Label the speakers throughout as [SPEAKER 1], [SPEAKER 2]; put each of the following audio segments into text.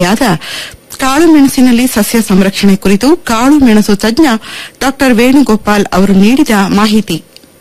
[SPEAKER 1] ಯಾದ ಕಾಳು ಮೆಣಸಿನಲ್ಲಿ ಸಸ್ಯ ಸಂರಕ್ಷಣೆ ಕುರಿತು ಕಾಳು ಮೆಣಸು ತಜ್ಞ ಡಾ ವೇಣುಗೋಪಾಲ್ ಅವರು ನೀಡಿದ ಮಾಹಿತಿ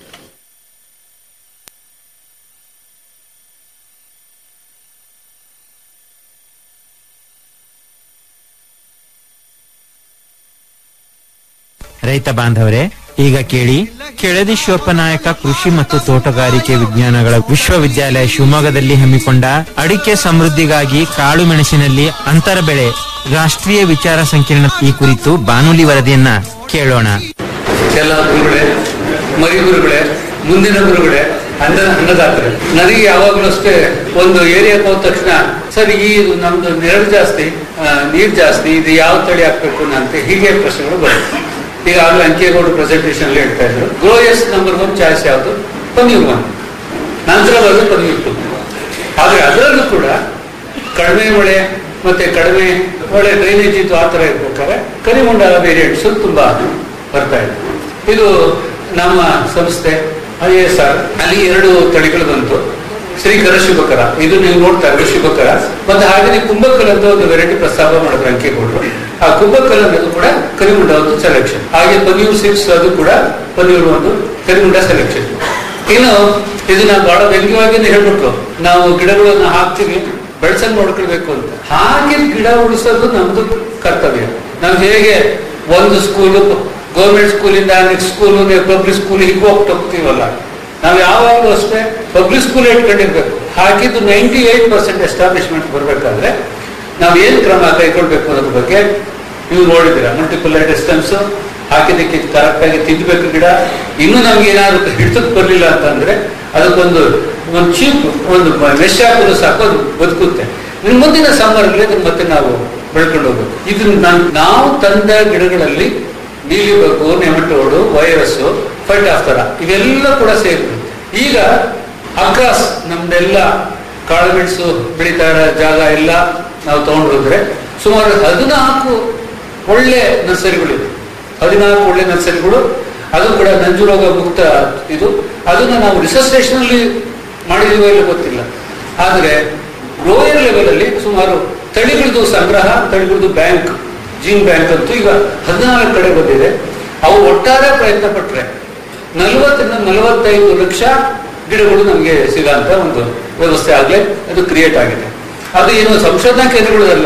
[SPEAKER 2] ರೈತ ಬಾಂಧವರೇ ಈಗ ಕೇಳಿ ಕೆಳದಿ ಶಿವಪ್ಪನಾಯಕ ಕೃಷಿ ಮತ್ತು ತೋಟಗಾರಿಕೆ ವಿಜ್ಞಾನಗಳ ವಿಶ್ವವಿದ್ಯಾಲಯ ಶಿವಮೊಗ್ಗದಲ್ಲಿ ಹಮ್ಮಿಕೊಂಡ ಅಡಿಕೆ ಸಮೃದ್ಧಿಗಾಗಿ ಕಾಳು ಮೆಣಸಿನಲ್ಲಿ ಅಂತರ ಬೆಳೆ ರಾಷ್ಟ್ರೀಯ ವಿಚಾರ ಸಂಕಿರಣ ಈ ಕುರಿತು ಬಾನುಲಿ ವರದಿಯನ್ನ ಕೇಳೋಣ
[SPEAKER 3] ಎಲ್ಲ ಗುರುಗಳೇ ಮರಿ ಗುರುಗಳೇ ಮುಂದಿನ ಗುರುಗಳೇ ಅನ್ನ ಅನ್ನದಾತರೆ ನನಗೆ ಯಾವಾಗಲೂ ಅಷ್ಟೇ ಒಂದು ಏರಿಯಾಕ್ಕೆ ಹೋದ ತಕ್ಷಣ ಸರ್ ಈ ಇದು ನಮ್ದು ನೆರಳು ಜಾಸ್ತಿ ಆ, ನೀರ್ ಜಾಸ್ತಿ ಇದು ಯಾವ ತಳಿ ಹಾಕ್ಬೇಕು ಅಂತ ಹೀಗೆ ಪ್ರಶ್ನೆಗಳು ಬರುತ್ತೆ ಈಗಾಗಲೇ ಅಂಕೇಗೌಡ ಪ್ರೆಸೆಂಟೇಷನ್ ಅಲ್ಲಿ ಹೇಳ್ತಾ ಇದ್ರು ಗ್ರೋಯಸ್ ನಂಬರ್ ಒನ್ ಚಾಯ್ಸ್ ಯಾವುದು ಪನ್ನೀರ್ ಒನ್ ನಂತರ ಬರೋದು ಪನ್ನೀರ್ ಟು ಆದ್ರೆ ಅದರಲ್ಲೂ ಕೂಡ ಕಡಿಮೆ ಮಳೆ ಮತ್ತೆ ಕಡಿಮೆ ಒಳ್ಳೆ ಡ್ರೈನೇಜ್ ಇತ್ತು ಆ ಥರ ಇರ್ಬೇಕಾದ್ರೆ ಕರಿಮಂಡಲ ವೇರಿಯಂಟ್ಸ್ ತುಂಬಾ ಬರ್ತಾ ಇದೆ ಇದು ನಮ್ಮ ಸಂಸ್ಥೆ ಐ ಎಸ್ ಆರ್ ಅಲ್ಲಿ ಎರಡು ತಳಿಗಳು ಬಂತು ಶ್ರೀಕರ ಶುಭಕರ ಇದು ನೀವು ನೋಡ್ತಾ ಇರೋ ಶುಭಕರ ಮತ್ತೆ ಹಾಗೆ ಕುಂಭಕಲ್ ಅಂತ ಒಂದು ವೆರೈಟಿ ಪ್ರಸ್ತಾಪ ಮಾಡಿದ್ರು ಅಂಕೇಗೌಡರು ಆ ಕುಂಭಕಲ್ ಅನ್ನೋದು ಕೂಡ ಕರಿಮುಂಡ ಒಂದು ಸೆಲೆಕ್ಷನ್ ಹಾಗೆ ಪನ್ನೀರ್ ಸಿಕ್ಸ್ ಅದು ಕೂಡ ಪನ್ನೀರ್ ಒಂದು ಕರಿಮುಂಡ ಸೆಲೆಕ್ಷನ್ ಇನ್ನು ಇದನ್ನ ಬಹಳ ವ್ಯಂಗ್ಯವಾಗಿ ಹೇಳ್ಬಿಟ್ರು ನಾವು ಗಿಡಗಳನ್ನ ಹಾಕ್ತೀವಿ ಬೆಳೆಸಂಗ್ ನೋಡ್ಕೊಳ್ಬೇಕು ಅಂತ ಹಾಗೆ ಗಿಡ ಉಳಿಸೋದು ನಮ್ದು ಕರ್ತವ್ಯ ನಾವು ಹೇಗೆ ಒಂದು ಸ್ಕೂಲು ಗೌರ್ಮೆಂಟ್ ಸ್ಕೂಲಿಂದ ನೆಕ್ಸ್ಟ್ ಸ್ಕೂಲ್ ಪಬ್ಲಿಕ್ ಸ್ಕೂಲ್ ಹೀಗೆ ಹೋಗ್ತಾ ಹೋಗ್ತೀವಲ್ಲ ನಾವು ಯಾವಾಗಲೂ ಅಷ್ಟೇ ಪಬ್ಲಿಕ್ ಸ್ಕೂಲ್ ಇಟ್ಕೊಂಡಿರ್ಬೇಕು ಹಾಕಿದ್ದು ನೈಂಟಿ ಏಟ್ ಪರ್ಸೆಂಟ್ ಎಸ್ಟಾಬ್ಲಿಷ್ಮೆಂಟ್ ಬರಬೇಕಾದ್ರೆ ನಾವು ಏನ್ ಕ್ರಮ ಕೈಗೊಳ್ಬೇಕು ಅನ್ನೋದ್ರ ಬಗ್ಗೆ ನೀವು ನೋಡಿದ್ದೀರಾ ಮಲ್ಟಿಪಲ್ ಡಿಸ್ಟೆನ್ಸ್ ಹಾಕಿದ್ದಕ್ಕೆ ಕರೆಕ್ಟ್ ಆಗಿ ತಿದ್ದಬೇಕು ಗಿಡ ಇನ್ನೂ ನಮ್ಗೆ ಏನಾದ್ರು ಹಿಡಿತಕ್ಕೆ ಬರಲಿಲ್ಲ ಅಂತಂದ್ರೆ ಅದಕ್ಕೊಂದು ಒಂದು ಚೀಪ್ ಒಂದು ಮೆಶ್ ಹಾಕೋದು ಸಾಕು ಅದು ಬದುಕುತ್ತೆ ಇನ್ನು ಮುಂದಿನ ಸಮ್ಮರ್ಗೆ ಅದನ್ನ ಮತ್ತೆ ನಾವು ಬೆಳ್ಕೊಂಡು ಹೋಗ್ಬೇಕು ಇದನ್ನ ನಾನ್- ನಾವು ತಂದ ಗಿಡಗಳಲ್ಲಿ ನೀಲಿ ಬಗ್ಗು ನೆಮಟೋಡು ವೈರಸ್ ಫೈಟ್ ತರ ಇವೆಲ್ಲ ಕೂಡ ಸೇರಿದೆ ಈಗ ಅಕ್ರಾಸ್ ನಮ್ದೆಲ್ಲ ಕಾಳುಮೆಣಸು ಬೆಳೀತಾ ಇರೋ ಜಾಗ ಎಲ್ಲ ನಾವು ತಗೊಂಡು ಹೋದ್ರೆ ಸುಮಾರು ಹದಿನಾಲ್ಕು ಒಳ್ಳೆ ನರ್ಸರಿಗಳಿವೆ ಹದಿನಾಲ್ಕು ಒಳ್ಳೆ ನರ್ಸರಿಗಳು ಅದು ಕೂಡ ನಂಜುರೋಗ ಮುಕ್ತ ಇದು ಅದನ್ನ ನಾವು ರಿಸರ್ಚ್ ಸ್ಟೇಷನ್ ಅಲ್ಲಿ ಮಾಡಿದೀವೋ ಇಲ್ಲ ಗೊತ್ತಿಲ್ಲ ಆದ್ರೆ ಗ್ರೋಯರ್ ಲೆವೆಲ್ ಅಲ್ಲಿ ಸುಮಾರು ತಳಿಗಳದ್ದು ಸಂಗ್ರಹ ತಳಿಗಳದ್ದು ಬ್ಯಾಂಕ್ ಜೀನ್ ಬ್ಯಾಂಕ್ ಅಂತೂ ಈಗ ಹದಿನಾಲ್ಕು ಕಡೆ ಬಂದಿದೆ ಅವು ಒಟ್ಟಾರೆ ಪ್ರಯತ್ನ ಪಟ್ರೆ ನಲವತ್ತರಿಂದ ನಲವತ್ತೈದು ಲಕ್ಷ ಗಿಡಗಳು ನಮಗೆ ಸಿಗೋಂತ ಒಂದು ವ್ಯವಸ್ಥೆ ಆಗ್ಲೇ ಅದು ಕ್ರಿಯೇಟ್ ಆಗಿದೆ ಅದು ಏನು ಸಂಶೋಧನಾ ಕೇಂದ್ರಗಳಲ್ಲ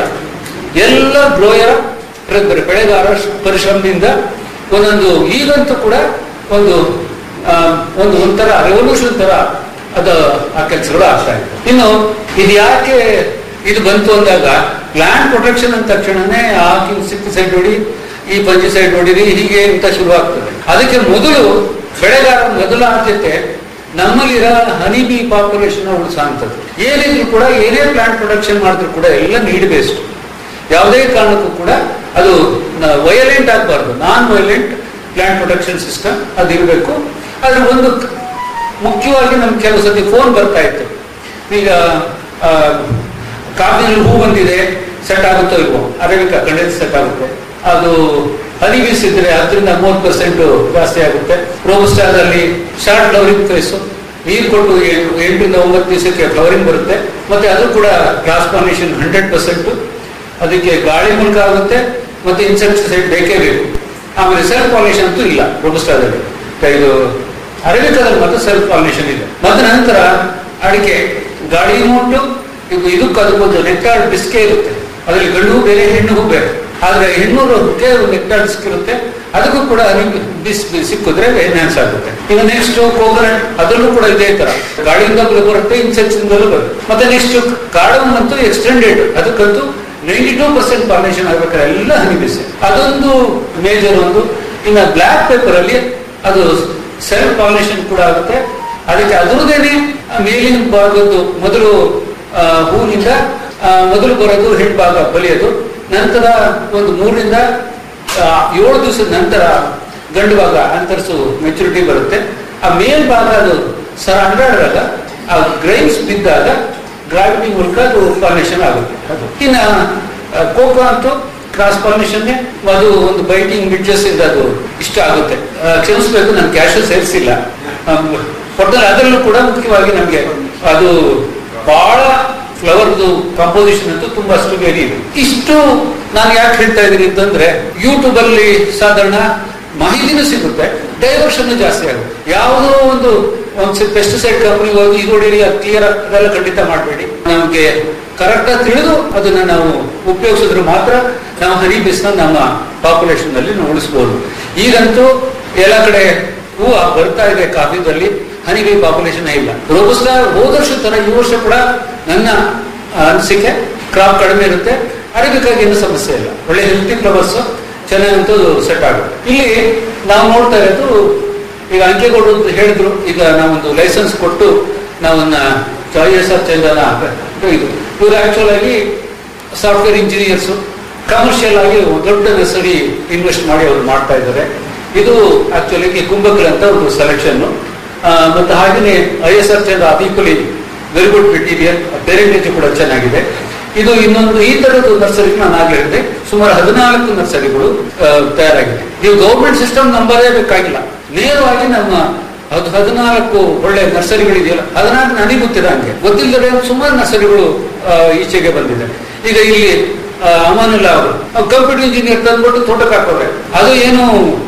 [SPEAKER 3] ಎಲ್ಲ ಗ್ರೋಯರ್ ಬೆಳೆಗಾರ ಪರಿಶ್ರಮದಿಂದ ಒಂದೊಂದು ಈಗಂತೂ ಕೂಡ ಒಂದು ಆ, ಒಂದು ಒಂಥರ ರೆವಲ್ಯೂಷನ್ ತರ ಅದು ಆ ಕೆಲಸಗಳು ಆಗ್ತಾ ಇದೆ ಇನ್ನು ಇದು ಯಾಕೆ ಇದು ಬಂತು ಅಂದಾಗ ಲ್ಯಾಂಡ್ ಪ್ರೊಟೆಕ್ಷನ್ ಅಂದ ತಕ್ಷಣನೇ ಆ ಸೈಡ್ ಹೊಡಿ ಈ ಸೈಡ್ ಹೊಡಿರಿ ಹೀಗೆ ಅಂತ ಶುರು ಆಗ್ತದೆ ಅದಕ್ಕೆ ಮೊದಲು ಬೆಳೆಗಾರ ಮೊದಲ ಆದ್ಯತೆ ನಮ್ಮಲ್ಲಿರೋ ಹನಿ ಬಿ ಪಾಪ್ಯುಲೇಷನ್ ಉಳಿಸುವಂಥದ್ದು ಏನಿದ್ರು ಕೂಡ ಏನೇ ಪ್ಲಾಂಟ್ ಪ್ರೊಡಕ್ಷನ್ ಮಾಡಿದ್ರು ಕೂಡ ಎಲ್ಲ ನೀಡ್ ಬೇಸ್ಡ್ ಯಾವುದೇ ಕಾರಣಕ್ಕೂ ಕೂಡ ಅದು ವಯಲೆಂಟ್ ಆಗಬಾರ್ದು non violent plant protection system ಅದು ಇರಬೇಕು ಅದ್ರ ಒಂದು ಮುಖ್ಯವಾಗಿ ನಮ್ಗೆ ಕೆಲವು ಸತಿ ಫೋನ್ ಬರ್ತಾ ಇತ್ತು ಈಗ ಆ, ಕಾಫಿನಲ್ಲಿ ಹೂ ಬಂದಿದೆ ಸೆಟ್ ಆಗುತ್ತೋ ಇಲ್ವೋ ಅರೇಬಿಕಾ ಕಂಡೆನ್ಸ್ ಸೆಟ್ ಆಗುತ್ತೆ ಅದು ಹನಿ ಬೀಸಿದ್ರೆ ಹತ್ತರಿಂದ ಮೂವತ್ತು ಪರ್ಸೆಂಟ್ ಜಾಸ್ತಿ ಆಗುತ್ತೆ ರೋಬಸ್ಟಾದಲ್ಲಿ ಶಾರ್ಟ್ ಫ್ಲವರಿಂಗ್ ಫೇಸು ನೀರು ಕೊಟ್ಟು ಏ- ಎಂಟರಿಂದ ಒಂಬತ್ತು ದಿವಸಕ್ಕೆ ಫ್ಲವರಿಂಗ್ ಬರುತ್ತೆ ಮತ್ತೆ ಅದು ಕೂಡ ಟ್ರಾನ್ಸ್ಫಾರ್ಮೇಶನ್ ಹಂಡ್ರೆಡ್ ಪರ್ಸೆಂಟ್ ಅದಕ್ಕೆ ಗಾಳಿ ಮೂಲಕ ಆಗುತ್ತೆ ಮತ್ತೆ ಇನ್ಸೆಕ್ಟಿಸೈಡ್ ಬೇಕೇ ಬೇಕು ಆಮೇಲೆ ಸೆಲ್ಫ್ ಪಾಲಿನೇಷನ್ ಅಂತೂ ಇಲ್ಲ ರೋಬಸ್ಟಾದಲ್ಲಿ ಇದು ಅರೇಬಿಕಾದಲ್ಲಿ ಮಾತ್ರ ಸೆಲ್ಫ್ ಪಾಲಿನೇಷನ್ ಇದೆ ಮತ್ತೆ ನಂತರ ಅಡಿಕೆ ಗಾಳಿ ಮುಟ್ಟು ಇದು ಇದಕ್ಕೆ ಅದಕ್ಕೊಂದು ನೆಕ್ಟಾರ್ ಡಿಸ್ಕೆ ಇರುತ್ತೆ ಅದರಲ್ಲಿ ಗಂಡು ಹೂ ಬೇರೆ ಹೆಣ್ಣು ಹೂ ಬೇರೆ ಆದ್ರೆ ಹೆಣ್ಣೂರು ಹುಕ್ಕೆ ನೆಕ್ಟಾರ್ ಡಿಸ್ಕ್ ಇರುತ್ತೆ ಅದಕ್ಕೂ ಕೂಡ ನಿಮ್ಗೆ ಬಿಸ್ ಬಿಸ್ ಸಿಕ್ಕಿದ್ರೆ ಎನ್ಹಾನ್ಸ್ ಆಗುತ್ತೆ ಈಗ ನೆಕ್ಸ್ಟ್ ಕೋಕೋನಟ್ ಅದರಲ್ಲೂ ಕೂಡ ಇದೇ ತರ ಗಾಳಿಯಿಂದ ಬರುತ್ತೆ ಇನ್ಸೆಕ್ಟ್ಸ್ ಇಂದಲೂ ಬರುತ್ತೆ ಮತ್ತೆ ನೆಕ್ಸ್ಟ್ ಕಾರ್ಡಮ್ ಅಂತೂ ಎಕ್ಸ್ಟೆಂಡೆಡ್ ಅದಕ್ಕಂತೂ ನೈಂಟಿ ಟೂ ಪರ್ಸೆಂಟ್ ಪಾಲಿನೇಷನ್ ಆಗ್ಬೇಕಾದ್ರೆ ಎಲ್ಲ ಹನಿ ಬಿಸಿ ಅದೊಂದು ಮೇಜರ್ ಒಂದು ಇನ್ನು ಬ್ಲ್ಯಾಕ್ ಪೇಪರ್ ಅಲ್ಲಿ ಅದು ಸೆಲ್ಫ್ ಪಾಲಿನೇಷನ್ ಕೂಡ ಆಗುತ್ತೆ ಅದಕ್ಕೆ ಅದರದೇನೆ ಮೇಲಿನ ಭಾಗದ್ದು ಮೊದಲು ಆ, ಹೂವಿನಿಂದ ಆ, ಮೊದಲು ಬರೋದು ಹೆಣ್ಣು ಭಾಗ ಬಲಿಯೋದು ನಂತರ ಒಂದು ಮೂರರಿಂದ ಆ, ಏಳು ದಿವಸದ ನಂತರ ಗಂಡು ಭಾಗ ಅಂತರ್ಸು ಮೆಚುರಿಟಿ ಬರುತ್ತೆ ಆ ಮೇಲ್ ಭಾಗ ಅದು ಸರ್ ಅಂಡಾಡಿದಾಗ ಆ ಗ್ರೈನ್ಸ್ ಬಿದ್ದಾಗ ಗ್ರಾವಿಟಿ ಮೂಲಕ ಅದು ಪಾಲಿನೇಷನ್ ಆಗುತ್ತೆ ಅದು ಇನ್ನ ಆ, ಕೋಕೋ ಅಂತೂ ಕ್ರಾಸ್ ಪಾಲಿನೇಷನ್ ಅದು ಒಂದು ಬೈಟಿಂಗ್ ಬಿಡ್ಜಸ್ ಇಂದ ಅದು ಇಷ್ಟ ಆಗುತ್ತೆ ಆ, ಕ್ಷಮಿಸ್ಬೇಕು ನಾನು ಕ್ಯಾಶು ಸೇರಿಸಿಲ್ಲ ಒಟ್ಟಲ್ಲಿ ಅದರಲ್ಲೂ ಕೂಡ ಮುಖ್ಯವಾಗಿ ನಮಗೆ ಅದು ಬಹಳ ಫ್ಲವರ್ದು ಕಾಂಪೋಸಿಷನ್ ಅಂತೂ ತುಂಬಾಷ್ಟು ವೇರಿ ಇದೆ ಇಷ್ಟು ನಾನು ಯಾಕೆ ಹೇಳ್ತಾ ಇದ್ದೀನಿ ಅಂತಂದ್ರೆ ಯೂಟ್ಯೂಬ್ ಅಲ್ಲಿ ಸಾಧಾರಣ ಮಾಹಿತಿನೂ ಸಿಗುತ್ತೆ ಡೈವರ್ಷನ್ ಜಾಸ್ತಿ ಆಗುತ್ತೆ ಯಾವುದೋ ಒಂದು ಒಂದು ಪೆಸ್ಟಿಸೈಡ್ ಕಂಪನಿ ಹೋಗಿ ಇದು ಹೊಡೀರಿ ಅದು ಕ್ಲಿಯರ್ ಅದೆಲ್ಲ ಖಂಡಿತ ಮಾಡಬೇಡಿ ನಮಗೆ ಕರೆಕ್ಟ್ ಆಗಿ ತಿಳಿದು ಅದನ್ನ ನಾವು ಉಪಯೋಗಿಸಿದ್ರೆ ಮಾತ್ರ ನಾವು ಹನಿ ಬಿಸ್ನ ನಮ್ಮ ಪಾಪ್ಯುಲೇಷನ್ ಅಲ್ಲಿ ನಾವು ಉಳಿಸ್ಬೋದು ಈಗಂತೂ ಎಲ್ಲ ಕಡೆ ಹೂವು ಬರ್ತಾ ಇದೆ ಕಾಫಿದಲ್ಲಿ ಹನಿಬಿ ಪಾಪ್ಯುಲೇಷನ್ ಇಲ್ಲ ರೋಬಸ್ಟ ಹೋದ ವರ್ಷ ತರ ಈ ವರ್ಷ ಕೂಡ ನನ್ನ ಅನಿಸಿಕೆ ಕ್ರಾಪ್ ಕಡಿಮೆ ಇರುತ್ತೆ ಅರಬಿಕಾಗಿ ಏನು ಸಮಸ್ಯೆ ಇಲ್ಲ ಒಳ್ಳೆ ಹೆಲ್ತಿ ಫ್ಲವರ್ಸ್ ಚೆನ್ನಾಗಂತೂ ಸೆಟ್ ಆಗುತ್ತೆ ಇಲ್ಲಿ ನಾವು ನೋಡ್ತಾ ಇರೋದು ಈಗ ಅಂಕೆಗೌಡರು ಅಂತ ಹೇಳಿದ್ರು ಈಗ ನಾವೊಂದು ಲೈಸೆನ್ಸ್ ಕೊಟ್ಟು ನಾವನ್ನ ಎಸ್ ಆರ್ ಚಂದನ ಇದು ಇವರು ಆಕ್ಚುಲ್ ಆಗಿ ಸಾಫ್ಟ್ವೇರ್ ಇಂಜಿನಿಯರ್ಸ್ ಕಮರ್ಷಿಯಲ್ ಆಗಿ ದೊಡ್ಡ ನರ್ಸರಿ ಇನ್ವೆಸ್ಟ್ ಮಾಡಿ ಅವರು ಮಾಡ್ತಾ ಇದ್ದಾರೆ ಇದು ಆಕ್ಚುಲಿ ಕುಂಭಕಲ್ ಅಂತ ಒಂದು ಸೆಲೆಕ್ಷನ್ ಮತ್ತು ಹಾಗೆಯೇ I S R Chandra equally very good material parentage ಕೂಡ ಚೆನ್ನಾಗಿದೆ ಇದು ಇನ್ನೊಂದು ಈ ತರದ್ದು ನರ್ಸರಿ ನಾನು ಆಗ್ಲೇ ಹೇಳಿದೆ ಸುಮಾರು ಹದಿನಾಲ್ಕು ನರ್ಸರಿಗಳು ಆ, ತಯಾರಾಗಿದೆ ನೀವು ಗೌರ್ಮೆಂಟ್ ಸಿಸ್ಟಮ್ ನಂಬರೇ ಬೇಕಾಗಿಲ್ಲ ನೇರವಾಗಿ ನಮ್ಮ ಅದು ಹದಿನಾಲ್ಕು ಒಳ್ಳೆ ನರ್ಸರಿಗಳಿದೆಯಲ್ಲ ಹದಿನಾಲ್ಕು ನನಗೆ ಗೊತ್ತಿಲ್ಲ ಹಂಗೆ ಗೊತ್ತಿಲ್ಲದೆ ಸುಮಾರು ನರ್ಸರಿಗಳು ಆ, ಈಚೆಗೆ ಬಂದಿದೆ ಈಗ ಇಲ್ಲಿ ಆ, ಅಮಾನುಲ್ಲಾ ಅವರು ಕಂಪ್ಯೂಟರ್ ಇಂಜಿನಿಯರ್ ತಂದ್ಬಿಟ್ಟು ತೋಟಕ್ಕೆ ಹಾಕೋರೆ ಅದು ಏನು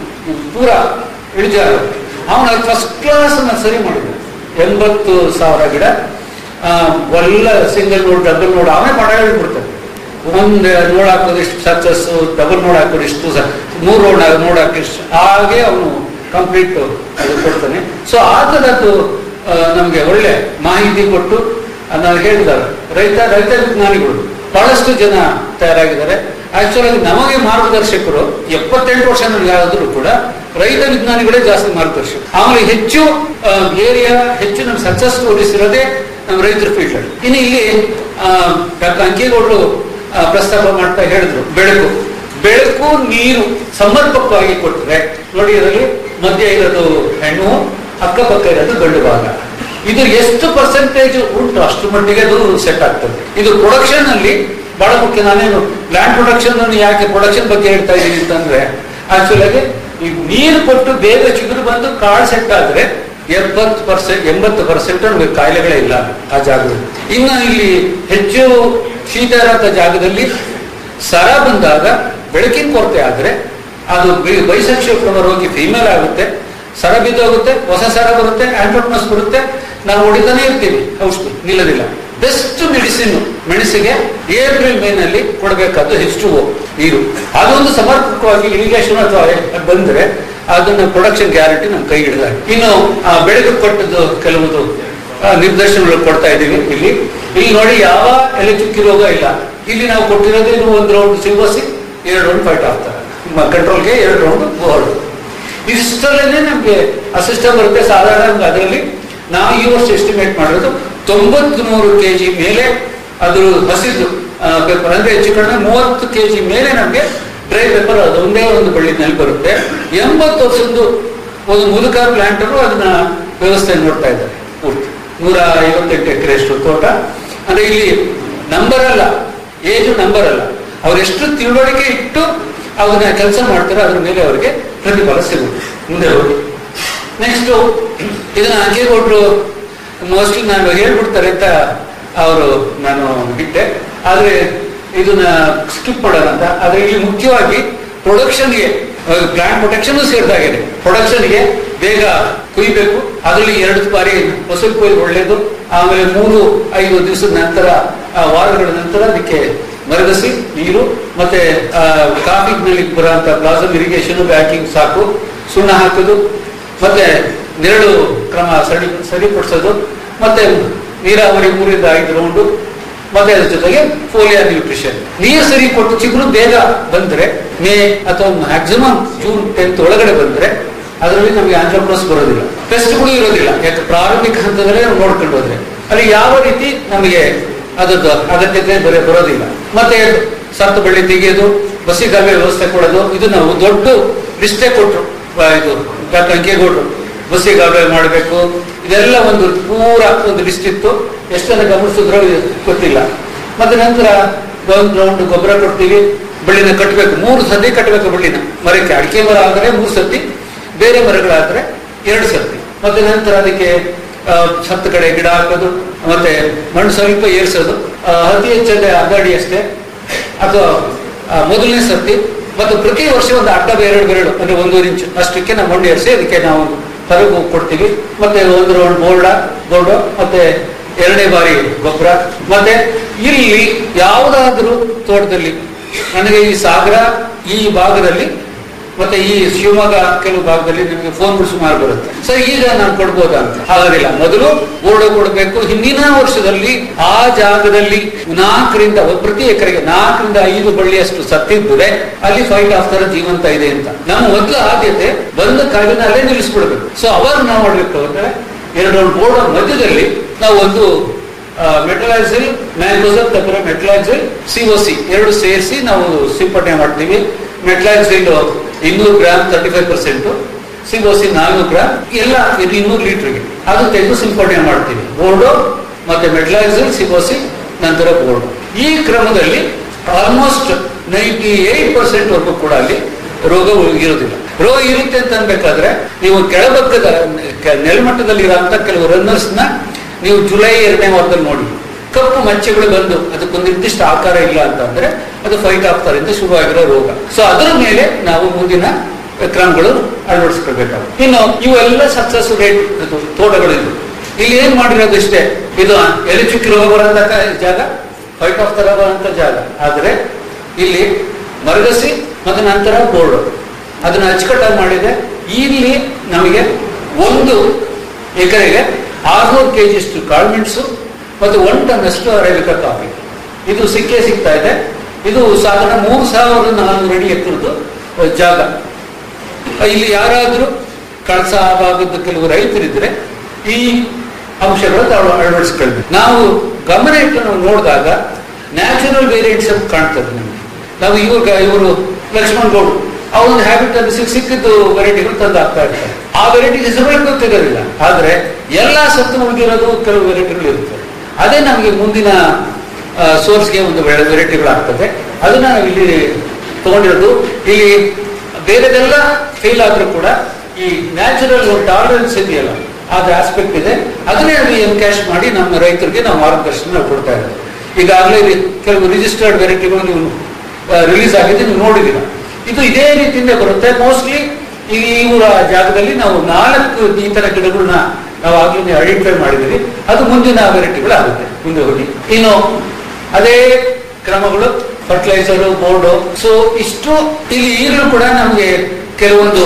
[SPEAKER 3] ಪೂರಾ ಇಳಿಜಾರ ಅವನ ಫಸ್ಟ್ ಕ್ಲಾಸ್ ನರ್ಸರಿ ಮಾಡಿದ ಎಂಬತ್ತು ಸಾವಿರ ಗಿಡ ಆ, ಎಲ್ಲ ಸಿಂಗಲ್ ನೋಡ್ ಡಬಲ್ ನೋಡ್ ಅವನೇ ಪಡ ಹೇಳ್ಬಿಡ್ತಾನೆ ಒಂದು ನೋಡ್ ಹಾಕೋದು ಇಷ್ಟು ಸಕ್ಸಸ್ ಡಬಲ್ ನೋಡ್ ಹಾಕೋದು ಇಷ್ಟು ಸ- ಮೂರು ರೋಡ್ ನೋಡ್ ಹಾಕಿಷ್ಟು ಹಾಗೆ ಅವನು ಕಂಪ್ಲೀಟ್ ಅದು ಕೊಡ್ತಾನೆ ಸೊ ಆ ಥರದ್ದು ಆ, ನಮ್ಗೆ ಒಳ್ಳೆ ಮಾಹಿತಿ ಕೊಟ್ಟು ಆ, ನಾನು ಹೇಳಿದ್ದಾರೆ ರೈತ ರೈತ ವಿಜ್ಞಾನಿಗಳು ಬಹಳಷ್ಟು ಜನ ತಯಾರಾಗಿದ್ದಾರೆ ಆಕ್ಚುಲ್ ಆಗಿ ನಮಗೆ ಮಾರ್ಗದರ್ಶಕರು ಎಪ್ಪತ್ತೆಂಟು ವರ್ಷ ಆದರೂ ಕೂಡ ರೈತ ವಿಜ್ಞಾನಿಗಳೇ ಜಾಸ್ತಿ ಮಾರ್ಗದರ್ಶಕ ಆಮೇಲೆ ಹೆಚ್ಚು ಏರಿಯಾ ಹೆಚ್ಚು ನಮ್ಮ ಸಕ್ಸಸ್ ಸ್ಟೋರೀಸ್ ಇರೋದೇ ನಮ್ಮ ರೈತರ ಫೀಲ್ಡ್ ಅಲ್ಲಿ ಇನ್ನು ಇಲ್ಲಿ ಡಾಕ್ಟರ್ ಅಂಕೇಗೌಡರು ಆ, ಪ್ರಸ್ತಾಪ ಮಾಡ್ತಾ ಹೇಳಿದ್ರು ಬೆಳಕು ಬೆಳಕು ನೀರು ಸಮರ್ಪಕವಾಗಿ ಕೊಟ್ಟರೆ ನೋಡಿ ಇದರಲ್ಲಿ ಮಧ್ಯ ಇರೋದು ಹೆಣ್ಣು ಅಕ್ಕಪಕ್ಕ ಇರೋದು ಗಂಡು ಭಾಗ ಇದು ಎಷ್ಟು ಪರ್ಸೆಂಟೇಜ್ ಉಂಟು ಅಷ್ಟು ಮಟ್ಟಿಗೆ ಅದು ಸೆಟ್ ಆಗ್ತದೆ ಇದು ಪ್ರೊಡಕ್ಷನ್ ಅಲ್ಲಿ ಬಹಳ ಮುಖ್ಯ ನಾನೇನು ಲ್ಯಾಂಡ್ ಪ್ರೊಡಕ್ಷನ್ ಯಾಕೆ ಪ್ರೊಡಕ್ಷನ್ ಬಗ್ಗೆ ಹೇಳ್ತಾ ಇದ್ದೀನಿ ಅಂತಂದ್ರೆ ಆಕ್ಚುಲ್ ಆಗಿ ಈ ನೀರು ಕೊಟ್ಟು ಬೇಗ ಚಿಗುರು ಬಂದು ಕಾಳು ಸೆಟ್ ಆದ್ರೆ ಎಪ್ಪತ್ತು ಪರ್ಸೆಂಟ್ ಎಂಬತ್ತು ಪರ್ಸೆಂಟ್ ನಮಗೆ ಕಾಯಿಲೆಗಳೇ ಇಲ್ಲ ಆ ಜಾಗದಲ್ಲಿ ಇನ್ನು ಇಲ್ಲಿ ಹೆಚ್ಚು ಶೀತ ಇರೋಂಥ ಜಾಗದಲ್ಲಿ ಸರ ಬಂದಾಗ ಬೆಳಕಿನ ಕೊರತೆ ಆದ್ರೆ ಅದು ಬೈಸೆಕ್ಷುವ ಫ್ಲವರ್ ಹೋಗಿ ಫೀಮೇಲ್ ಆಗುತ್ತೆ ಸರ ಬಿದ್ದೋಗುತ್ತೆ ಹೊಸ ಸರ ಬರುತ್ತೆ ಆಂಟ್ರೋಟ್ಮಸ್ ಬರುತ್ತೆ ನಾವು ಹೊಡಿತಾನೆ ಇರ್ತೀವಿ ಔಷಧಿ ನಿಲ್ಲದಿಲ್ಲ ಬೆಸ್ಟ್ ಮೆಡಿಸಿನ್ ಮೆಣಸಿಗೆ ಏಪ್ರಿಲ್ ಮೇ ನಲ್ಲಿ ಕೊಡಬೇಕಾದ್ದು ಹೆಚ್ಚು ನೀರು ಅದೊಂದು ಸಮರ್ಪಕವಾಗಿ ಇರಿಗೇಷನ್ ಅಥವಾ ಬಂದ್ರೆ ಅದನ್ನ ಪ್ರೊಡಕ್ಷನ್ ಗ್ಯಾರಂಟಿ ನಮ್ಮ ಕೈ ಹಿಡಿದಾಗ ಇನ್ನು ಆ ಬೆಳಕು ಕೊಟ್ಟದ್ದು ಕೆಲವೊಂದು ಆ, ನಿರ್ದೇಶನಗಳು ಕೊಡ್ತಾ ಇದ್ದೀವಿ ಇಲ್ಲಿ ಇಲ್ಲಿ ನೋಡಿ ಯಾವ ಎಲೆ ಚುಕ್ಕಿ ರೋಗ ಇಲ್ಲ ಇಲ್ಲಿ ನಾವು ಕೊಟ್ಟಿರೋದು ಇನ್ನು ಒಂದು ರೌಂಡ್ ಸಿಂಗೋಸಿ ಎರಡು ರೌಂಡ್ ಫೈಟ್ ಆಗ್ತಾರೆ ಕಂಟ್ರೋಲ್ಗೆ ಎರಡು ರೌಂಡ್ ಗೋಲ್ಡ್ ಇಷ್ಟರಲ್ಲೇ ನಮಗೆ ಅಸಿಸ್ಟ ಬರುತ್ತೆ ಸಾಧಾರಣ ಅದರಲ್ಲಿ ನಾವು ಈ ವರ್ಷ ಎಸ್ಟಿಮೇಟ್ ಮಾಡಿರೋದು ತೊಂಬತ್ ಮೂರು ಕೆ ಜಿ ಮೇಲೆ ಅದ್ರ ಹಸಿದು ಪೇಪರ್ ಅಂದ್ರೆ ಹೆಚ್ಚು ಕಡಿಮೆ ಮೂವತ್ತು ಕೆ ಜಿ ಮೇಲೆ ನಮಗೆ ಡ್ರೈ ಪೇಪರ್ ಅದು ಒಂದೇ ಒಂದು ಬಳ್ಳಿನಲ್ಲಿ ಬರುತ್ತೆ ಎಂಬತ್ತು ವರ್ಷದ್ದು ಒಂದು ಮುದುಕ ಪ್ಲಾಂಟರು ಅದನ್ನ ವ್ಯವಸ್ಥೆ ನೋಡ್ತಾ ಇದ್ದಾರೆ ಪೂರ್ತಿ ನೂರ ಐವತ್ತೆಂಟು ಎಕರೆ ಅಷ್ಟು ತೋಟ ಅಂದ್ರೆ ಇಲ್ಲಿ ನಂಬರ್ ಅಲ್ಲ ಏಜು ನಂಬರ್ ಅಲ್ಲ ಅವರೆಷ್ಟು ತಿಳುವಳಿಕೆ ಇಟ್ಟು ಅದನ್ನ ಕೆಲಸ ಮಾಡ್ತಾರೆ ಅದ್ರ ಮೇಲೆ ಅವರಿಗೆ ಪ್ರತಿಫಲ ಸಿಗುತ್ತೆ ಮುಂದೆ ಹೋಗಿ ನೆಕ್ಸ್ಟ್ ಇದನ್ನ ಅಂಕೇಗೌಡರು ಮೋಸ್ಟ್ಲಿ ನಾನು ಹೇಳ್ಬಿಡ್ತಾರೆ ಅಂತ ಅವರು ನಾನು ಬಿಟ್ಟೆ ಆದ್ರೆ ಇದನ್ನ ಸ್ಕಿಪ್ ಮಾಡೋಣ ಅಂತ ಆದ್ರೆ ಇಲ್ಲಿ ಮುಖ್ಯವಾಗಿ ಪ್ರೊಡಕ್ಷನ್ಗೆ ಪ್ಲಾಂಟ್ ಪ್ರೊಟೆಕ್ಷನ್ ಸೇರಿದಾಗಿದೆ ಪ್ರೊಡಕ್ಷನ್ಗೆ ಬೇಗ ಕುಯ್ಬೇಕು ಅದರಲ್ಲಿ ಎರಡು ಬಾರಿ ಫಸಲು ಕೊಯ್ದು ಒಳ್ಳೇದು ಆಮೇಲೆ ಮೂರು ಐದು ದಿವಸದ ನಂತರ ಆ, ವಾರಗಳ ನಂತರ ಅದಕ್ಕೆ ಮರಗಸಿ ನೀರು ಮತ್ತೆ ಆ, ಕಾಫಿ ನಲ್ಲಿ ಬರುವಂತ ಪ್ಲಾಸಮ್ ಇರಿಗೇಷನ್ ಬ್ಯಾಕಿಂಗ್ ಸಾಕು ಸುಣ್ಣ ಹಾಕೋದು ಮತ್ತೆ ನೆರಳು ಕ್ರಮ ಸರಿ ಸರಿಪಡಿಸೋದು ಮತ್ತೆ ನೀರಾವರಿ ಮೂರಿಂದ ಐದು ರೌಂಡು ಮತ್ತೆ ಅದ್ರ ಜೊತೆಗೆ ಫೋಲಿಯಾ ನ್ಯೂಟ್ರಿಷನ್ ನೀರು ಸರಿ ಕೊಟ್ಟು ಚಿಗುರು ಬೇಗ ಬಂದ್ರೆ ಮೇ ಅಥವಾ ಮ್ಯಾಕ್ಸಿಮಮ್ ಜೂನ್ ಟೆಂತ್ ಒಳಗಡೆ ಬಂದ್ರೆ ಅದರಲ್ಲಿ ನಮಗೆ ಆಂಟ್ರಪ್ರಸ್ ಬರೋದಿಲ್ಲ ಪೆಸ್ಟ್ಗಳು ಇರೋದಿಲ್ಲ ಯಾಕೆ ಪ್ರಾರಂಭಿಕ ಹಂತದಲ್ಲೇ ನಾವು ನೋಡ್ಕೊಂಡು ಹೋದ್ರೆ ಅಲ್ಲಿ ಯಾವ ರೀತಿ ನಮಗೆ ಅದದ್ದು ಅಗತ್ಯತೆ ಬರ ಬರೋದಿಲ್ಲ ಮತ್ತೆ ಸತ್ತು ಬಳ್ಳಿ ತೆಗೆಯೋದು ಬಸ್ಸಿಗಾವೆ ವ್ಯವಸ್ಥೆ ಕೊಡೋದು ಇದು ನಾವು ದೊಡ್ಡ ಲಿಸ್ಟೇ ಕೊಟ್ರು ಆ, ಇದು ಡಾಕ್ಟರ್ ಅಂಕೇಗೌಡರು ಬಸ್ಸಿಗಾವೆ ಮಾಡಬೇಕು ಇದೆಲ್ಲ ಒಂದು ಪೂರ ಒಂದು ಲಿಸ್ಟ್ ಇತ್ತು ಎಷ್ಟನ್ನ ಗಮನಿಸಿದ್ರೋ ಇದು ಗೊತ್ತಿಲ್ಲ ಮತ್ತೆ ನಂತರ ಒಂದು ರೌಂಡ್ ಗೊಬ್ಬರ ಕೊಡ್ತೀವಿ ಬಳ್ಳಿನ ಕಟ್ಟಬೇಕು ಮೂರು ಸತಿ ಕಟ್ಟಬೇಕು ಬಳ್ಳಿನ ಮರಕ್ಕೆ ಅಡಿಕೆ ಮರ ಆದರೆ ಮೂರು ಸತಿ ಬೇರೆ ಮರಗಳಾದ್ರೆ ಎರಡು ಸರ್ತಿ ಮತ್ತೆ ನಂತರ ಅದಕ್ಕೆ ಆ, ಹತ್ತು ಕಡೆ ಗಿಡ ಹಾಕೋದು ಮತ್ತೆ ಮಣ್ಣು ಸ್ವಲ್ಪ ಏರಿಸೋದು ಆ, ಅತಿ ಹೆಚ್ಚಂದ್ರೆ ಅರ್ಧ ಅಡಿ ಅಷ್ಟೇ ಅಥವಾ ಆ, ಮೊದಲನೇ ಸರ್ತಿ ಮತ್ತು ಪ್ರತಿ ವರ್ಷ ಒಂದು ಅಡ್ಡ ಬೆರಳು ಬೆರಳು ಅಂದ್ರೆ ಒಂದೂವರೆ ಇಂಚು ಅಷ್ಟಕ್ಕೆ ನಾವು ಮಣ್ಣು ಏರಿಸಿ ಅದಕ್ಕೆ ನಾವು ಹೊರಗು ಕೊಡ್ತೀವಿ ಮತ್ತೆ ಒಂದು ರೌಂಡ್ ಬೋರ್ಡ ಬೋರ್ಡು ಮತ್ತೆ ಎರಡನೇ ಬಾರಿ ಗೊಬ್ಬರ ಮತ್ತೆ ಇಲ್ಲಿ ಯಾವುದಾದ್ರೂ ತೋಟದಲ್ಲಿ ನನಗೆ ಈ ಸಾಗರ ಈ ಭಾಗದಲ್ಲಿ ಮತ್ತೆ ಈ ಶಿವಮೊಗ್ಗ ಕೆಲವು ಭಾಗದಲ್ಲಿ ನಿಮಗೆ ಫೋನ್ಗಳು ಸುಮಾರು ಬರುತ್ತೆ ಸರ್ ಈಗ ನಾನು ಕೊಡ್ಬೋದಾ ಅಂತ ಹಾಗಾಗಿಲ್ಲ ಮೊದಲು ಬೋರ್ಡ್ ಕೊಡಬೇಕು ಹಿಂದಿನ ವರ್ಷದಲ್ಲಿ ಆ ಜಾಗದಲ್ಲಿ ನಾಲ್ಕರಿಂದ ಪ್ರತಿ ಎಕರೆಗೆ ನಾಲ್ಕರಿಂದ ಐದು ಬಳ್ಳಿಯಷ್ಟು ಸತ್ತಿದ್ದರೆ ಅಲ್ಲಿ ಫೈಟ್ ಆಫ್ ತರ ಜೀವಂತ ಇದೆ ಅಂತ ನಮ್ಮ ಮೊದಲು ಆದ್ಯತೆ ಬಂದ ಕಾಯಿಲೆನ ಅಲ್ಲೇ ನಿಲ್ಲಿಸ್ಬಿಡ್ಬೇಕು ಸೊ ಅವಾಗ ನಾವು ಮಾಡ್ಬೇಕು ಅಂದ್ರೆ ಎರಡು ಬೋರ್ಡ್ ಮಧ್ಯದಲ್ಲಿ ನಾವು ಒಂದು ಮೆಟಲೈಸಿಲ್ ಮ್ಯಾಂಗೋಸಲ್ ತಪ್ಪರ ಮೆಟಲೈಸಿಲ್ ಸಿಒಸಿ ಎರಡು ಸೇರಿಸಿ ನಾವು ಸಿಂಪಡಣೆ ಮಾಡ್ತೀವಿ ಮೆಟಲೈಸಿಲ್ ಇನ್ನೂರು gram thirty five percent COC ನಾಲ್ನೂರು ಗ್ರಾಮ್ ಎಲ್ಲ ಇದು ಇನ್ನೂರು ಲೀಟರ್ಗೆ ಅದು ತೆಗೆದು ಸಿಂಪಡಣೆ ಮಾಡ್ತೀವಿ ಬೋರ್ಡು ಮತ್ತೆ ಮೆಟಲೈಸಿಲ್ ಸಿಒಸಿ ನಂತರ ಬೋರ್ಡು ಈ ಕ್ರಮದಲ್ಲಿ ಆಲ್ಮೋಸ್ಟ್ ನೈಂಟಿ ಏಟ್ ಪರ್ಸೆಂಟ್ ವರೆಗೂ ಕೂಡ ಅಲ್ಲಿ ರೋಗ ಇರೋದಿಲ್ಲ ರೋಗ ಇರುತ್ತೆ ಅಂತ ಅನ್ಬೇಕಾದ್ರೆ ನೀವು ಕೆಳಭಾಗದ ಕೆ- ನೆಲಮಟ್ಟದಲ್ಲಿ ಇರುವಂತ ಕೆಲವು ರನ್ನರ್ಸ್ ನ ನೀವು ಜುಲೈ ಎರಡನೇ ವಾರದಲ್ಲಿ ನೋಡಿ ಕಪ್ಪು ಮಚ್ಚೆಗಳು ಬಂದು ಅದಕ್ಕೊಂದು ನಿರ್ದಿಷ್ಟ ಆಕಾರ ಇಲ್ಲ ಅಂತ ಅಂದ್ರೆ ಅದು ಫೈಟ್ ಆಗ್ತಾರಿಂದ ಶುರುವಾಗಿರೋ ರೋಗ ಸೊ ಅದರ ಮೇಲೆ ನಾವು ಮುಂದಿನ ಕ್ರಮಗಳು ಅಳವಡಿಸ್ಕೊಳ್ಬೇಕಾಗುತ್ತೆ ಇನ್ನು ಇವೆಲ್ಲ ಸಕ್ಸಸ್ ರೇಟ್ ತೋಟಗಳಿದು ಇಲ್ಲಿ ಏನ್ ಮಾಡಿರೋದು ಇಷ್ಟೇ ಇದು ಎಲೆ ಚುಕ್ಕಿ ರೋಗ ಬರೋಂತ ಜಾಗ ಫೈಟ್ ಆಫ್ ತರ ಬರೋಂತ ಜಾಗ ಆದ್ರೆ ಇಲ್ಲಿ ಮರಗಸಿ ಮತ್ತು ನಂತರ ಬೋರ್ಡು ಅದನ್ನ ಅಚ್ಚುಕಟ್ಟಾಗಿ ಮಾಡಿದೆ ಇಲ್ಲಿ ನಮಗೆ ಒಂದು ಎಕರೆಗೆ ಆರ್ನೂರು ಕೆ ಜಿಯಷ್ಟು ಕಾಳುಮೆಣಸು ಮತ್ತು ಒನ್ ಟನ್ ಅಷ್ಟು ಅರೇಬಿಕಾ ಕಾಫಿ ಇದು ಸಿಕ್ಕೇ ಸಿಗ್ತಾ ಇದೆ ಇದು ಸಾಧಾರಣ ಮೂರು ಸಾವಿರದ ನಾನ್ನೂರು ಅಡಿ ಎತ್ತರದ್ದು ಅಹ್, ಜಾಗ ಇಲ್ಲಿ ಯಾರಾದರೂ ಕಳಸ ಆ ಭಾಗದ ಕೆಲವು ರೈತರಿದ್ರೆ ಈ ಅಂಶಗಳು ತಾವು ಅಳವಡಿಸ್ಕೊಳ್ಬೇಕು ನಾವು ಗಮನ ಇಟ್ಟು ನಾವು ನೋಡಿದಾಗ ನ್ಯಾಚುರಲ್ ವೇರಿಯಂಟ್ಸ್ ಅಂತ ಕಾಣ್ತದೆ ನಮಗೆ ನಾವು ಇವಾಗ ಇವರು ಲಕ್ಷ್ಮಣ್ ಗೌಡ್ ಆ ಒಂದು ಹ್ಯಾಬಿಟ್ ಅಲ್ಲಿ ಸಿಕ್ ಸಿಕ್ಕಿದ್ದು ವೆರೈಟಿಗಳು ತಂದು ಹಾಕ್ತಾ ಇರ್ತಾರೆ ಆ ವೆರೈಟಿ ಹೆಸರುಗಳು ಗೊತ್ತಿರೋದಿಲ್ಲ ಆದ್ರೆ ಎಲ್ಲಾ ಸತ್ತು ಮುಗಿದಿರೋದು ಕೆಲವು ವೆರೈಟಿಗಳು ಇರ್ತವೆ ಅದೇ ನಮಗೆ ಮುಂದಿನ ಸೋರ್ಸ್ಗೆ ಒಂದು ವೆರೈಟಿಗಳು ಆಗ್ತದೆ ಅದನ್ನ ನಾವು ಇಲ್ಲಿ ತಗೊಂಡಿರೋದು ಇಲ್ಲಿ ಬೇರೆದೆಲ್ಲ ಫೇಲ್ ಆದ್ರೂ ಕೂಡ ಈ ನ್ಯಾಚುರಲ್ ಟಾಲರೆನ್ಸ್ ಇದೆಯಲ್ಲ ಅದ್ರ ಆಸ್ಪೆಕ್ಟ್ ಇದೆ ಅದನ್ನೇ ನಾವು ಎನ್ಕ್ಯಾಶ್ ಮಾಡಿ ನಮ್ಮ ರೈತರಿಗೆ ನಾವು ಮಾರ್ಗದರ್ಶನ ನಾವು ಕೊಡ್ತಾ ಇದ್ದೇವೆ ಈಗಾಗಲೇ ಇಲ್ಲಿ ಕೆಲವು ರಿಜಿಸ್ಟರ್ಡ್ ವೆರೈಟಿಗಳು ನೀವು ರಿಲೀಸ್ ಆಗಿದೆ ನೀವು ನೋಡಿದ್ದೀರ ಇದು ಇದೇ ರೀತಿಯಿಂದ ಬರುತ್ತೆ ಮೋಸ್ಟ್ಲಿ ಈ ಇವರ ಜಾಗದಲ್ಲಿ ನಾವು ನಾಲ್ಕು ಈ ತರ ಗಿಡಗಳನ್ನ ನಾವು ಆಗ್ಲೇ ಐಡೆಂಟಿಫೈ ಮಾಡಿದ್ದೀವಿ ಅದು ಮುಂದಿನ ವೆರೈಟಿಗಳು ಆಗುತ್ತೆ ಮುಂದೆ ಹೋಗಿ ಇನ್ನು ಅದೇ ಕ್ರಮಗಳು ಫರ್ಟಿಲೈಸರ್ ಬೋರ್ಡು ಸೊ ಇಷ್ಟು ಇಲ್ಲಿ ಈಗಲೂ ಕೂಡ ನಮಗೆ ಕೆಲವೊಂದು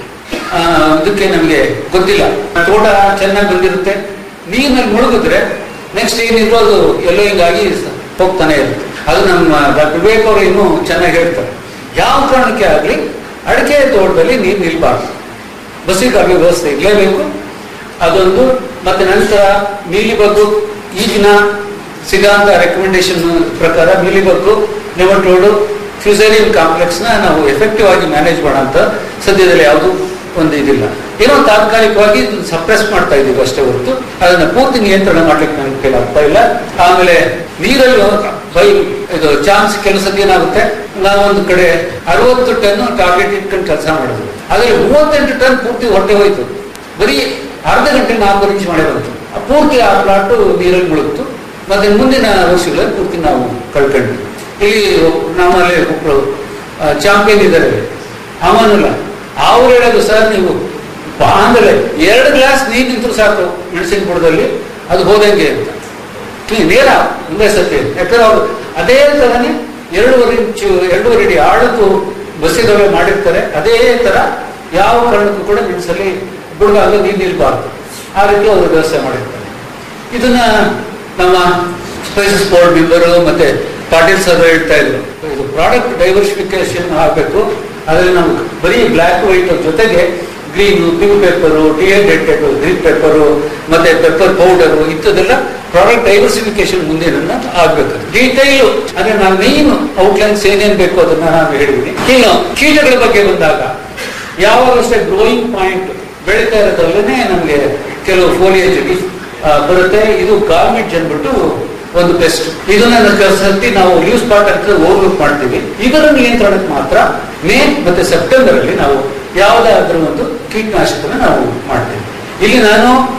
[SPEAKER 3] ಆ, ಇದಕ್ಕೆ ನಮಗೆ ಗೊತ್ತಿಲ್ಲ ತೋಟ ಚೆನ್ನಾಗಿ ಬಂದಿರುತ್ತೆ ನೀರಿನಲ್ಲಿ ಮುಳುಗಿದ್ರೆ ನೆಕ್ಸ್ಟ್ ಏನಿದ್ರು ಅದು ಎಲ್ಲೋ ಹಿಂಗಾಗಿ ಸ- ಹೋಗ್ತಾನೆ ಇರುತ್ತೆ ಅದು ನಮ್ಮ ಡಾಕ್ಟರ್ ವಿವೇಕ್ ಅವರು ಇನ್ನೂ ಚೆನ್ನಾಗಿ ಹೇಳ್ತಾರೆ ಯಾವ ಕಾರಣಕ್ಕೆ ಆಗಲಿ ಅಡಿಕೆ ತೋಟದಲ್ಲಿ ನೀರು ನಿಲ್ಬಾರ್ದು ಬಸ್ಸಿಗಾಗಿ ವ್ಯವಸ್ಥೆ ಇರಲೇಬೇಕು ಅದೊಂದು ಮತ್ತೆ ನಂತರ ಮೀಲಿಬಗ್ಗು ಈಗಿನ ಸಿಗಾಂತ ರೆಕಮೆಂಡೇಶನ್ ಪ್ರಕಾರ ಮೀಲಿಬಗ್ಗು ನೆಮಟೋಡು ಫ್ಯೂಸೇರಿಯನ್ ಕಾಂಪ್ಲೆಕ್ಸ್ ನ ನಾವು ಎಫೆಕ್ಟಿವ್ ಆಗಿ ಮ್ಯಾನೇಜ್ ಮಾಡೋಂಥ ಸದ್ಯದಲ್ಲಿ ಯಾವುದು ಒಂದು ಇದಿಲ್ಲ ಏನೋ ತಾತ್ಕಾಲಿಕವಾಗಿ ಸಪ್ರೆಸ್ ಮಾಡ್ತಾ ಇದೀವಿ ಅಷ್ಟೇ ಹೊರತು ಅದನ್ನ ಪೂರ್ತಿ ನಿಯಂತ್ರಣ ಮಾಡ್ಲಿಕ್ಕೆ ನಮ್ಗೆ ಕೈಲಿ ಆಗ್ತಾ ಇಲ್ಲ ಆಮೇಲೆ ನೀರಲ್ಲಿ ಬೈ ಇದು ಚಾನ್ಸ್ ಕೆಲಸದ ಏನಾಗುತ್ತೆ ನಾವೊಂದು ಕಡೆ ಅರವತ್ತು ಟನ್ ಟಾರ್ಗೆಟ್ ಇಟ್ಕೊಂಡು ಕೆಲಸ ಮಾಡಿದ್ವಿ ಅದ್ರಲ್ಲಿ ಮೂವತ್ತೆಂಟು ಟನ್ ಪೂರ್ತಿ ಹೊಟ್ಟೆ ಹೋಯ್ತು ಬರೀ ಅರ್ಧ ಗಂಟೆ ನಾಲ್ಕು ಇಂಚ್ ಮಳೆ ಬಂತು ಆ ಪೂರ್ತಿ ಆ ಪ್ಲಾಟ್ ನೀರಲ್ಲಿ ಮುಳುಗ್ತು ಮತ್ತೆ ಮುಂದಿನ ವರ್ಷಗಳಲ್ಲಿ ಪೂರ್ತಿ ನಾವು ಕಳ್ಕೊಂಡ್ವಿ ಇಲ್ಲಿ ನಮ್ಮಲ್ಲಿ ಒಬ್ರು ಚಾಂಪಿಯನ್ ಇದ್ದಾರೆ ಅಮಾನುಲ್ಲ ಅವ್ರು ಹೇಳೋದು ಸರ್ ನೀವು ಅಂದ್ರೆ ಎರಡು ಗ್ಲಾಸ್ ನೀರು ನಿಂತರು ಸಾಕು ಮೆಣಸಿನ ಬುಡದಲ್ಲಿ ಅದು ಹೋದಂಗೆ ಅಂತ ಕ್ಲೀನ್ ನೇರ ಮುಂದೆ ಸತ್ಯ ಯಾಕಂದ್ರೆ ಅವರು ಅದೇ ತರನೇ ಎರಡೂವರೆ ಇಂಚು ಎರಡೂವರೆ ಅಡಿ ಆಳದ್ದು ಬಸ್ಸಿದವರೆ ಮಾಡಿರ್ತಾರೆ ಅದೇ ತರ ಯಾವ ಕಾರಣಕ್ಕೂ ಕೂಡ ಮೆಣಸಲ್ಲಿ ಬುಡಗಾಲ ನೀರು ನಿಲ್ಬಾರ್ದು ಆ ರೀತಿ ಅವರು ವ್ಯವಸ್ಥೆ ಮಾಡಿರ್ತಾರೆ ಇದನ್ನ ನಮ್ಮ ಸ್ಪೈಸಸ್ ಬೋರ್ಡ್ ಮೆಂಬರು ಮತ್ತೆ ಪಾಟೀಲ್ ಸರ್ ಹೇಳ್ತಾ ಇದ್ರು ಇದು ಪ್ರಾಡಕ್ಟ್ ಡೈವರ್ಸಿಫಿಕೇಶನ್ ಆಗಬೇಕು ಅದರಲ್ಲಿ ನಾವು ಬರೀ ಬ್ಲ್ಯಾಕ್ ವೈಟ್ ಜೊತೆಗೆ ಗ್ರೀನ್ ಪಿಂಕ್ ಪೆಪ್ಪರು ಟಿ ಡೆಂಟೆಡ್ ಗ್ರೀನ್ ಪೆಪ್ಪರು ಮತ್ತೆ ಪೆಪ್ಪರ್ ಪೌಡರು ಇಂಥದ್ದೆಲ್ಲ ಪ್ರಾಡಕ್ಟ್ ಡೈವರ್ಸಿಫಿಕೇಶನ್ ಮುಂದೆ ಆಗ್ಬೇಕು ಡೀಟೈಲ್ ಅಂದ್ರೆ ನಾವು ಮೇನ್ ಔಟ್ಲೈನ್ಸ್ ಏನೇನ್ ಬೇಕು ಅದನ್ನ ನಾನು ಹೇಳಿದ್ದೀನಿ ಇನ್ನು ಕೀಟಗಳ ಬಗ್ಗೆ ಬಂದಾಗ ಯಾವಾಗ ಅಷ್ಟೇ ಗ್ರೋಯಿಂಗ್ ಪಾಯಿಂಟ್ ಬೆಳೀತಾ ಇರೋದ್ರಲ್ಲೇ ನಮಗೆ ಕೆಲವು ಫೋಲಿಯೇಜ್ ಬರುತ್ತೆ ಇದು ಗಾರ್ಮೆಂಟ್ ಅಂದ್ಬಿಟ್ಟು ಒಂದು ಪೆಸ್ಟ್ ಇದನ್ನ ಸರ್ತಿ ನಾವು ಲೀವ್ ಸ್ಪಾಟ್ ಅಂತ ಓವರ್ಲುಕ್ ಮಾಡ್ತೀವಿ ಇದರ ನಿಯಂತ್ರಣಕ್ಕೆ ಮಾತ್ರ ಮೇ ಮತ್ತೆ ಸೆಪ್ಟೆಂಬರ್ ಅಲ್ಲಿ ನಾವು ಯಾವುದಾದ್ರೂ ಒಂದು ಕೀಟನಾಶಕನ ನಾವು ಮಾಡ್ತೀವಿ ಇಲ್ಲಿ ನಾನು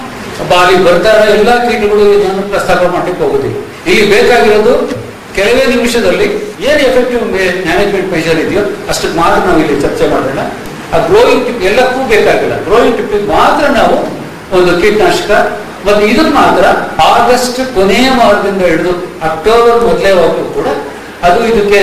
[SPEAKER 3] ಬಾರಿ ಬರ್ತಾ ಇರೋ ಎಲ್ಲಾ ಕೀಟಗಳು ಇದನ್ನು ಪ್ರಸ್ತಾಪ ಮಾಡಲಿಕ್ಕೆ ಹೋಗುದಿಲ್ಲ ಇಲ್ಲಿ ಬೇಕಾಗಿರೋದು ಕೆಲವೇ ನಿಮಿಷದಲ್ಲಿ ಏನು ಎಫೆಕ್ಟಿವ್ ಮ್ಯಾನೇಜ್ಮೆಂಟ್ ಮೆಷರ್ ಇದೆಯೋ ಅಷ್ಟಕ್ಕೆ ಮಾತ್ರ ನಾವು ಇಲ್ಲಿ ಚರ್ಚೆ ಮಾಡೋಣ ಆ ಗ್ರೋಯಿಂಗ್ ಟಿಪ್ ಎಲ್ಲಕ್ಕೂ ಬೇಕಾಗಿಲ್ಲ ಗ್ರೋಯಿಂಗ್ ಟಿಪ್ ಮಾತ್ರ ನಾವು ಒಂದು ಕೀಟನಾಶಕ ಮತ್ತೆ ಇದನ್ನ ಮಾತ್ರ ಆಗಸ್ಟ್ ಕೊನೆಯ ವಾರದಿಂದ ಹಿಡಿದು ಅಕ್ಟೋಬರ್ ಮೊದಲೇ ವಾರಕ್ಕೂ ಕೂಡ ಅದು ಇದಕ್ಕೆ